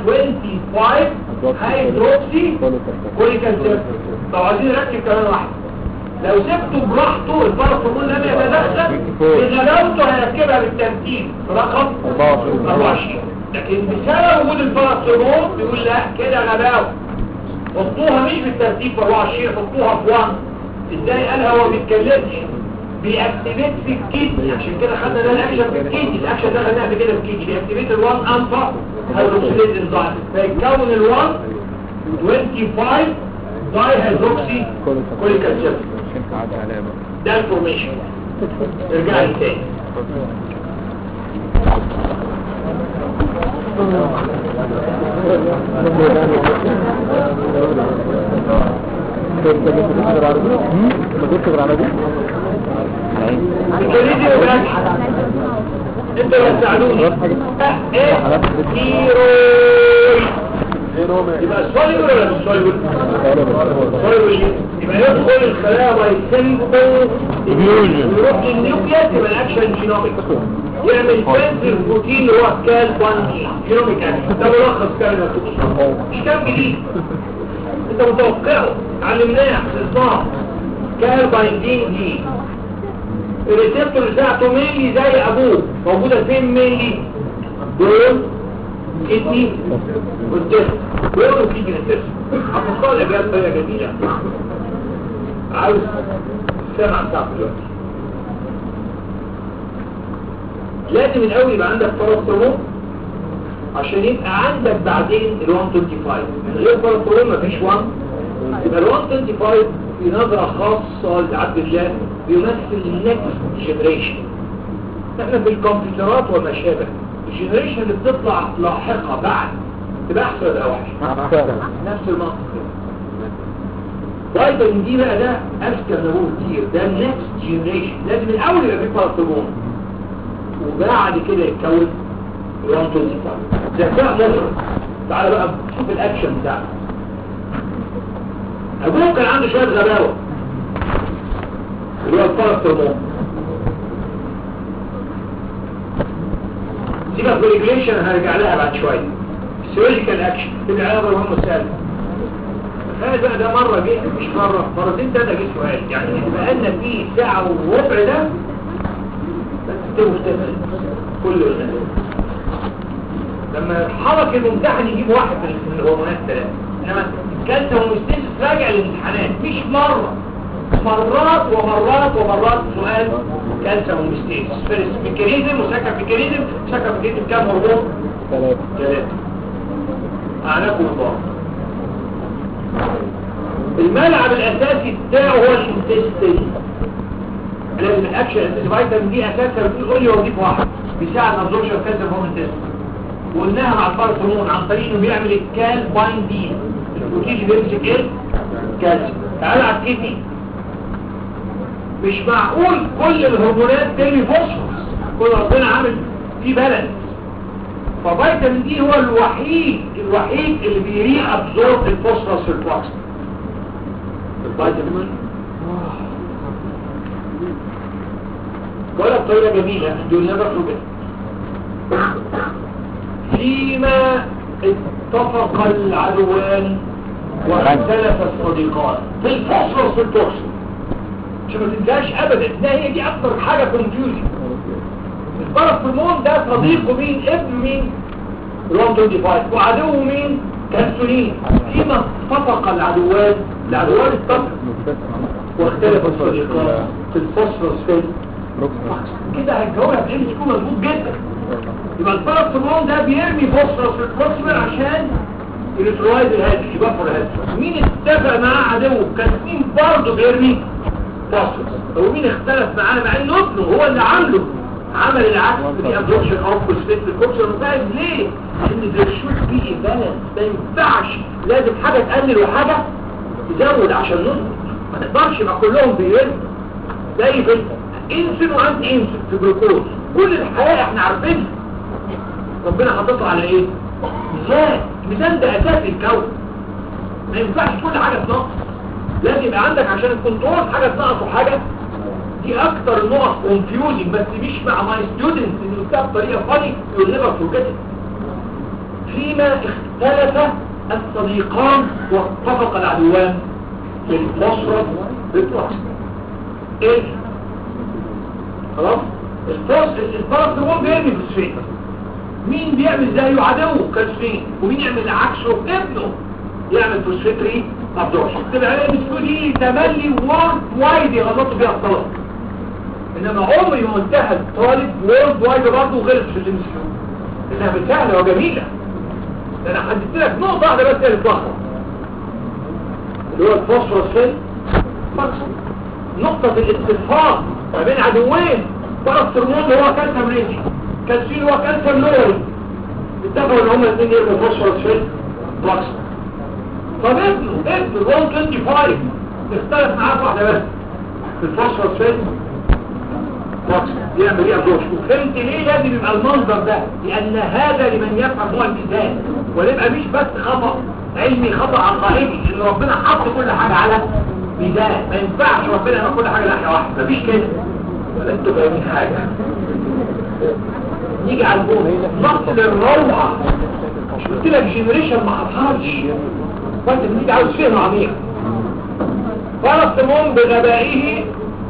Speaker 1: 25 هيدروكسي كوليك اسيد طب عايزين نركب كمان واحد لو سبته براحته الباراسيتامول لم يتدخل بغلاوته هيركبها بالترتيب في رقم 24 لكن بسبب وجود الباراسيتامول بيقول لا كده غلاوه حطوها مش بالترتيب في 24 حطوها في 1 ازاي قال هو ما بيتكلمش بيأكتيفيت في الكيدني عشان كده خدنا ده الاكشن في الكيدني الاكشن ده خدناه قبل كده في الكيدني بيأكتيفيت ال1 انفا هيدروكسيليز انزايم فيتكون ال1 25 داي هيدروكسي كوليك اسيد ده الفورميشن ارجع لي تاني الجليدي وبلاش انتوا اللي تساعدوني ايه ستيرويد يبقى سوليبل ولا مش سوليبل سوليبل يبقى يدخل الخلايا باي سيمبل ويروح للنيوكليس يبقى الاكشن جينوميك يعمل تنزل بروتين اللي هو كال 1 دي جينوميك اكشن ده ملخص كامل مش كام جديد انت متوقعه علمناه حفظناه كال بايندين دي الريسبتور بتاعته ميلي زي ابوه موجودة فين ميلي دول كدني والجسم دول وتيجي للجسم هتختار الاجابات بطريقه جميله عاوز سامع بتاعته دلوقتي لازم الاول يبقى عندك باراستروم عشان يبقى عندك بعدين ال 125 من غير باراستروم مفيش 1 يبقى ال 125 في نظرة خاصة لعبد الله بيمثل النكست جنريشن احنا في الكمبيوترات وما شابه الجنريشن اللي بتطلع لاحقة بعد تبقى احسن ولا اوحش نفس المنطق فيتامين دي بقى ده اذكى نمو كتير ده النكست جينيريشن لازم الاول يبقى فيه بارتمون وبعد كده يتكون رانتون ذكاء مفرط تعالى بقى شوف الاكشن بتاعه ابوه كان عنده شويه غباوه اللي هو البارتمون سيبك بالريجليشن هرجع لها بعد شويه السيولوجيكال اكشن تبقى عليها مهم سهل هذا ده مرة جه مش مرة مرتين تلاتة جه سؤال يعني بقى لنا فيه ساعة وربع ده بس تكتبوا في تفل كل الناس لما حرك الممتحن يجيب واحد من الهرمونات ثلاثة انما كانت هومستيز راجع للامتحانات مش مرة مرات ومرات ومرات سؤال كانسر هومستيز فيرس ميكانيزم وسكر ميكانيزم سكر ميكانيزم كام هرمون؟
Speaker 2: ثلاثة
Speaker 1: ثلاثة أعناكم الله الملعب الأساسي بتاعه هو الانتستين لازم الأكشن الانتستين فيتامين دي أساسا بتقول قول لي وظيف واحد بيساعد نبزورشن كانسر هو الانتستين وقلناها مع البارثمون عن طريق انه بيعمل الكال بايندين البروتين اللي بيمسك ايه؟ كالسيوم تعالى على الكيدني مش معقول كل الهرمونات ترمي فوسفورس كل ربنا عامل فيه بالانس ففيتامين دي هو الوحيد الوحيد اللي بيري ابزورب الفوسفورس في البلاكس الفيتامين ولا بطريقه جميله دول نبر فيما اتفق العدوان واختلف الصديقان في الفوسفورس في التوكسين عشان ما تنساش ابدا ده هي دي اكتر حاجه كونفيوجن البارافورمون ده صديقه مين ابن مين رون 25 وعدوه مين كالسونين فيما اتفق العدوان العدوان اتفق واختلف الصديقان في الفوسفورس في كده هيتجاوبها بإن تكون مظبوط جدا يبقى البارافورمون ده بيرمي فوسفورس في الفوسفور عشان الالكترولايز الهادي يبقى الهادي مين اتفق معاه عدوه كان مين برضه بيرمي فوسفورس هو مين اختلف معاه مع انه ابنه هو اللي عامله عمل العكس في ابزوربشن اوف فوسفيت في الكوكسر فاهم ليه؟ لان ده شوت بي بالانس ما ينفعش لازم حاجه تقلل وحاجه تزود عشان نظبط ما نقدرش يبقى كلهم بيرموا زي في انسن وانت انسن في جلوكوز كل الحياه احنا عارفينها ربنا حاططها على ايه؟ ميزان الميزان ده اساس الكون ما ينفعش كل حاجه تنقص لازم يبقى عندك عشان الكنترول حاجه تنقص وحاجه دي اكتر نقط كونفيوزنج بس مش مع ماي ستودنتس اللي قلتها بطريقه فاني يقول نيفر فورجيت فيما اختلف الصديقان واتفق العدوان في الفوسفورس بالبلاس ايه خلاص الفوسفورس البارافورمون بيرمي فوسفين مين بيعمل زيه عدوه كالسفين ومين يعمل عكسه ابنه يعمل فوسفيتري ابدورشن تبقى عليه مسكو دي تملي وورد وايد يغلطوا بيها الطلب انما عمري ما انتهى الطالب وورد وايد برضه غلط في الامسكو انها بالفعل وجميلة ده انا حددت لك نقطة واحدة بس هي اللي اتلخبط اللي هو الفوسفورس فين مقصود نقطة الاتفاق ما بين عدوين طرف ترمون اللي هو كالسيوم رينج كالسيوم اللي هو كالسيوم لوري اتفقوا ان هما الاثنين يرموا فوسفورس فين مقصود طب ابنه ابنه 125 اختلف معاه في واحدة بس في الفوسفورس فين يعمل ايه ابروش وفهمت ليه لازم يبقى المنظر ده لان هذا لمن يفهم هو الميزان ونبقى مش بس خطأ علمي خطأ عقائدي ان ربنا حط كل حاجة على ميزان ما ينفعش ربنا يبقى كل حاجة ناحية واحدة مفيش كده ولا انتوا فاهمين حاجة نيجي على الجون نقل الروعة مش قلت لك جنريشن ما حصلش وانت بنيجي عاوز فهم عميق فرسمون بغبائه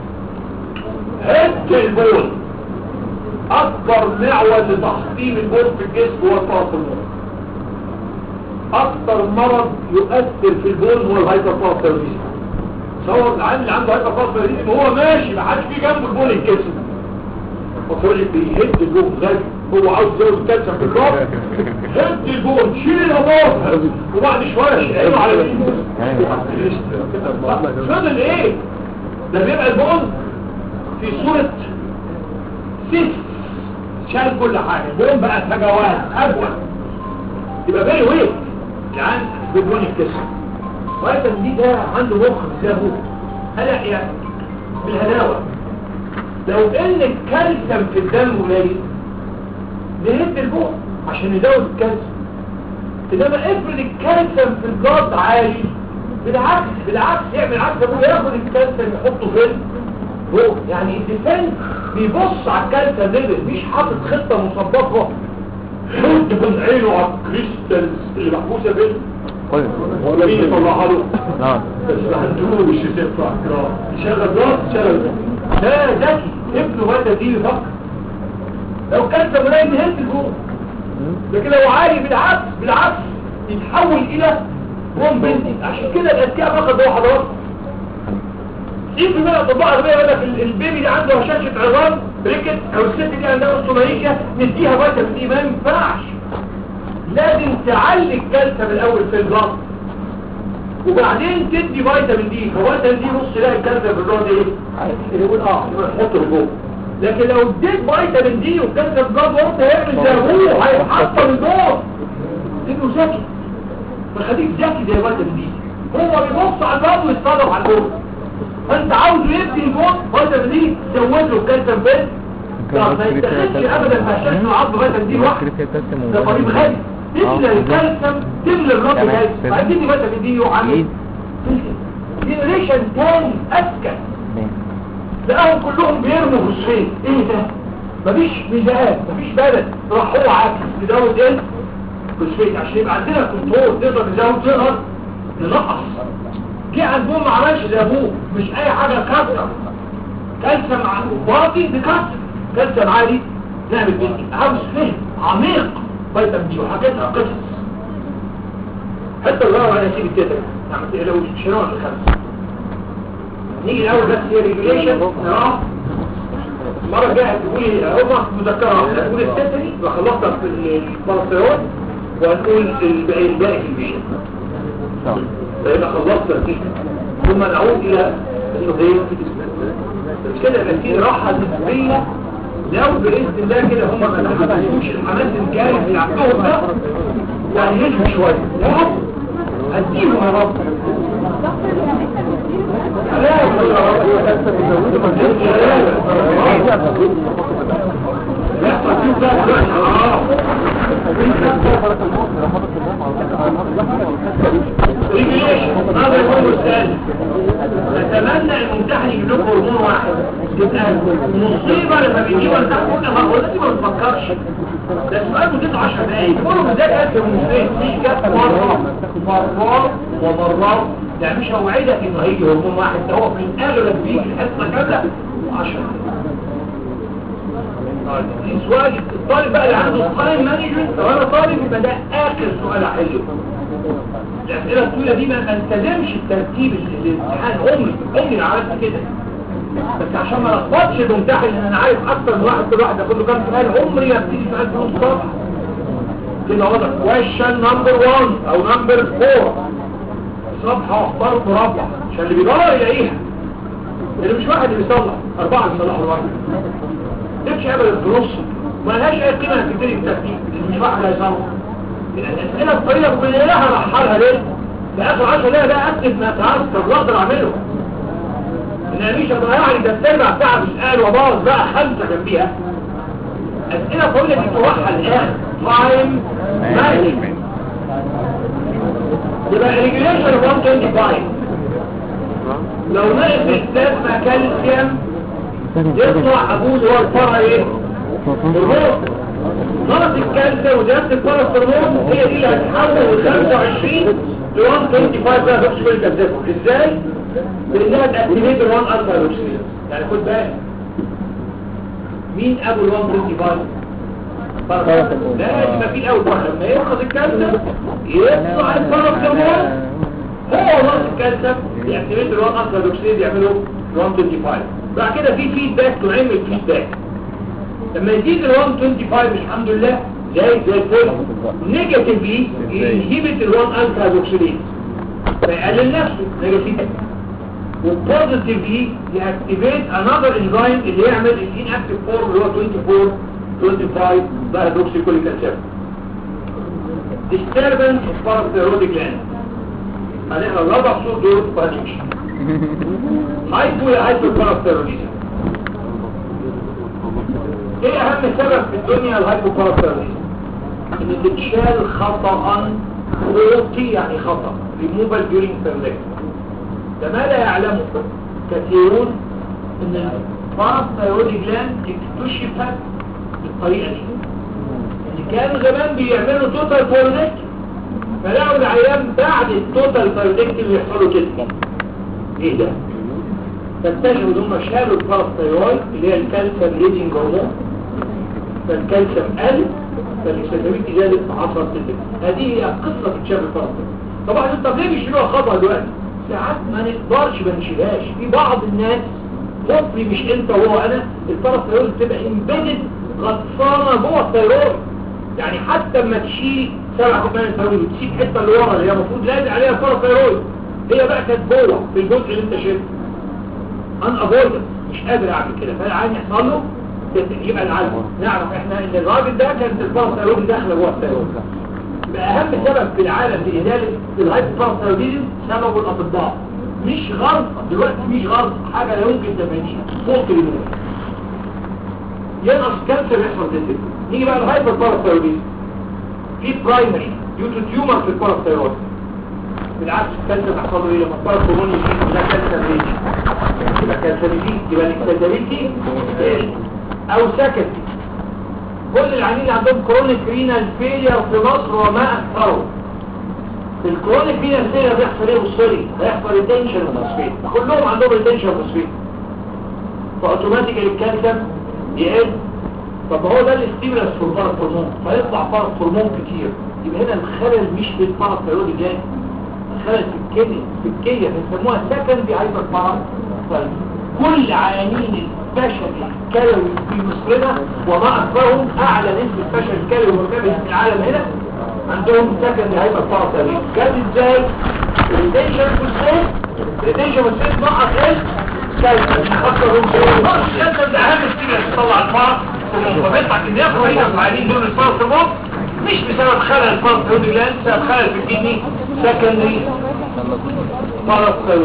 Speaker 1: هد البول اكبر معول لتحطيم البول في الجسم هو الفرسمون اكتر مرض يؤثر في البول هو الهايبرفاسفوريزم تصور العيان اللي عنده هايبرفاسفوريزم هو ماشي ما حدش فيه جنب البول الجسم فصولي بيهد البول غالي هو عاوز يزود الكالسيوم في الرأس هد البول شيل الاباط وبعد شوية شيله على اليمين فضل ايه ده بيبقى البول في صورة سيس شال كل حاجة البول بقى سجوات أبوة يبقى فيري ويك العين بدون الكسر فيتامين دي ده عنده مخ زي ابوه هلا يعني بالهلاوه لو ان الكالسيوم في الدم قليل نهد البوق عشان يزود الكالسيوم انما افرض الكالسيوم في البلد عالي بالعكس بالعكس يعمل عكس ابوه ياخد الكالسيوم يحطه فين فوق يعني الديفنس بيبص على الكالسيوم ليفل مش حاطط خطه مسبقه حط من عينه على الكريستالز اللي محبوسه بين
Speaker 2: كل
Speaker 1: مين يطلعها له
Speaker 2: نعم
Speaker 1: بس ما عندهوش تنفع كرام يشغل راس يشغل ده ذكي ابنه واد دي يفكر لو كان تمرين هيك الجوع لكن لو عالي بالعكس بالعكس يتحول الى بوم بنتي عشان كده الاتكاء فقط هو حضرات ايه في بقى طبقة غبية يقول لك ال- البيبي ده عنده هشاشة عظام ركت او الست دي عندها استوماليكيا نديها فيتامين دي ما ينفعش لازم تعلي الكالسيوم الاول في البلد وبعدين تدي فيتامين دي فيتامين دي نص لا الكالسيوم في البلد ايه يقول اه نحطه جوه لكن لو اديت فيتامين دي والكالسيوم في البلد وانت هيعمل زي ابوه هيتحطم الجوه لانه ذكي فخليك ذكي زي فيتامين دي هو بيبص على البلد ويتصرف على الجوه فانت عاوزه يدي الجوه فيتامين دي زود له الكالسيوم بس ما يتخذش ابدا ما عشان العظم فيتامين دي لوحده ده طبيب غالي تملى الكالسيوم تملى الرب
Speaker 2: تمام.
Speaker 1: غالي بعدين فيتامين دي يعمل جنريشن تاني اذكى لقاهم كلهم بيرموا فوسفين ايه ده مفيش ميزان مفيش بلد راح هو عاكس يزود ايه فوسفين عشان يبقى عندنا كنترول نقدر نزود نقدر ننقص جه عندهم ما عملش زي ابوه مش اي حاجه كسر كالسيوم واطي بكسر كالسيوم عالي نعمل بنتي عاوز فهم عميق فيتامين دي وحاجات قصص حتى الله على سيب التتر نعم لو مش هنقعد الخمسه نيجي الاول بس هي ريجوليشن نقرا المره الجايه تقولي هما مذكره واحده تقول التتري وخلصنا في الباراسيرون وهنقول الباقي الباقي في البيت فإذا خلصنا دي ثم نعود إلى انه ايه مش كده يبقى في راحة نسبية لو بإذن الله كده هم ما تحملوش الحماس الجاري اللي عندهم ده يعني يشوا شوية يا رب هديهم يا رب لا لا تجيب ده حرام ريجوليشن هذا يكون الثاني نتمنى الممتحن يجيب لكم هرمون واحد يبقى مصيبه لما بيجيب انت تقول ما هو لازم ما تفكرش ده سؤال مدته 10 دقايق كله بذاك قد المصيب مش جت مره مرات ومرات يعني مش هوعدك انه هيجي هرمون واحد ده هو في الاغلب بيجي الحصه كامله 10 السؤال الطالب بقى اللي عنده تايم مانجمنت لو انا طالب يبقى ده اخر سؤال احله الاسئله الطويله دي ما التزمش الترتيب اللي- الامتحان عمري عمري ما عملت كده بس عشان ما لخبطش الممتحن ان انا عارف اكتر من واحد كل واحد ياخد له كام سؤال عمري ما ابتدي سؤال في نص صفحه كده واضح question نمبر 1 او نمبر 4 صفحه اخبار مربع عشان اللي بيدور يلاقيها اللي مش واحد اللي بيصلح اربعه بيصلحوا الواحد تمشي ابدا بنص ما لهاش اي قيمه انك تبتدي بالترتيب اللي مش واحد هيصلح الاسئله الطويله كلها رحلها ليه؟ في اخر 10 دقايق بقى اكتب ما تعسكر واقدر اعمله انا مش هضيع لي ده السابع ساعه بسال وباظ بقى خمسه جنبيها اسئله طويله دي توحى الاخر تايم مانجمنت يبقى ريجوليشن 125 لو نقص البلازما كالسيوم يطلع ابوه اللي هو الفرع ايه؟ الهرمون نقص الكالسيوم وزياده الباراسيرمون هي دي اللي هتحول ال 25 ل 125 بقى بوكس كل كالسيوم ازاي؟ بانها تاكتيفيت ال 1 الفا هيدروكسيل يعني خد بالك مين ابو ال 125 باراسيرمون لازم يبقى في الاول واحد لما ينقص الكالسيوم يطلع الباراسيرمون هو نقص الكالسيوم يأكتيفيت ال 1 الفا هيدروكسيل يعملوا 125 بعد كده في فيدباك نوعين من الفيدباك لما يزيد ال 125 الحمد لله زي زي الفل نيجاتيفلي ينهبت ال 1 الفا هيدروكسيليز فيقلل نفسه نيجاتيفلي وبوزيتيفلي يأكتيفيت انذر انزيم اللي يعمل الان اكتيف فورم اللي هو 24 25 ده هيدروكسي كوليك اسيد disturbance of parathyroid gland هنقرا الرابع صوت دول وهنمشي هايبو يا هايبو باراثيروديزم ايه اهم سبب في الدنيا الهايبو باراثيروديزم ان تتشال خطأ خطي يعني خطأ removal during cervix ده ما لا يعلمه كثيرون ان الباراثيرودي جلاند اكتشفت بالطريقة دي ان كانوا زمان بيعملوا توتال بولينكت فلقوا العيان بعد التوتال بولينكت بيحصلوا كده ايه ده فاكتشفوا ان هم شالوا الباراثيرويد اللي هي الكالسيوم ريدنج هرمون فالكالسيوم قل فالاكسدامين زادت في 10 هذه هي قصه اكتشاف الباراثيرويد طبعا انت ليه بيشيلوها خطأ دلوقتي ساعات ما نقدرش ما نشيلهاش في بعض الناس مصري مش انت وهو انا الباراثيرويد بتبقى امبيدد غطسانه جوه الثيرويد يعني حتى اما تشيل سبع كوبايات الثيرويد وتسيب الحته اللي ورا اللي هي المفروض لازق عليها الباراثيرويد هي بقى كانت جوه في الجزء اللي انت شلته ان افويدنس مش قادر اعمل كده فالعين يحصل له يبقى العلم نعرف احنا ان الراجل ده كانت الباراثيرويد داخله جوه الثيرويد يبقى اهم سبب في العالم في ازاله الهايبوثايرويدزم سببه الاطباء مش غلط دلوقتي مش غلط حاجه لا يمكن تبنيها فوق الموت ينقص كانسر يحصل كده نيجي بقى الهايبوثايرويدزم في برايمري ديو تو تيومر في الباراثيرويد بالعكس الكانسر بيحصل له ايه لما الباراث هرمون يزيد ده كانسر ريجي يبقى كانسر يزيد يبقى الاكسدابيلتي او سكتي كل العيانين اللي عندهم كرونيك رينال فيلير في مصر وما اكثره الكرونيك رينال فيلير بيحصل ايه بالسوري هيحصل ريتنشن ومسفيت كلهم عندهم ريتنشن ومسفيت فاوتوماتيكالي الكالسيوم يقل طب هو ده الاستيمولس في الفرق هرمون فيطلع فرق هرمون كتير يبقى هنا الخلل مش في الفرق ثيرويد جلاند الخلل في الكلى في الكليه بيسموها سكندري هايبر بارا كل عيانين الفشل الكلوي في مصرنا وما أكثرهم أعلى نسبة فشل كلوي مرتبط في العالم هنا عندهم سكن هيبقى الفرصة جاب ازاي؟ الريتنشن والسيل الريتنشن والسيل نقص ايه؟ كالسيوم أكثر من كده نقص الكالسيوم ده أهم ستيمولس تطلع الفرص فبيطلع كمية قليلة الفعالين دول الفرص الموت مش بسبب خلل الفرص بسبب خلل في الكدني سكندري فرص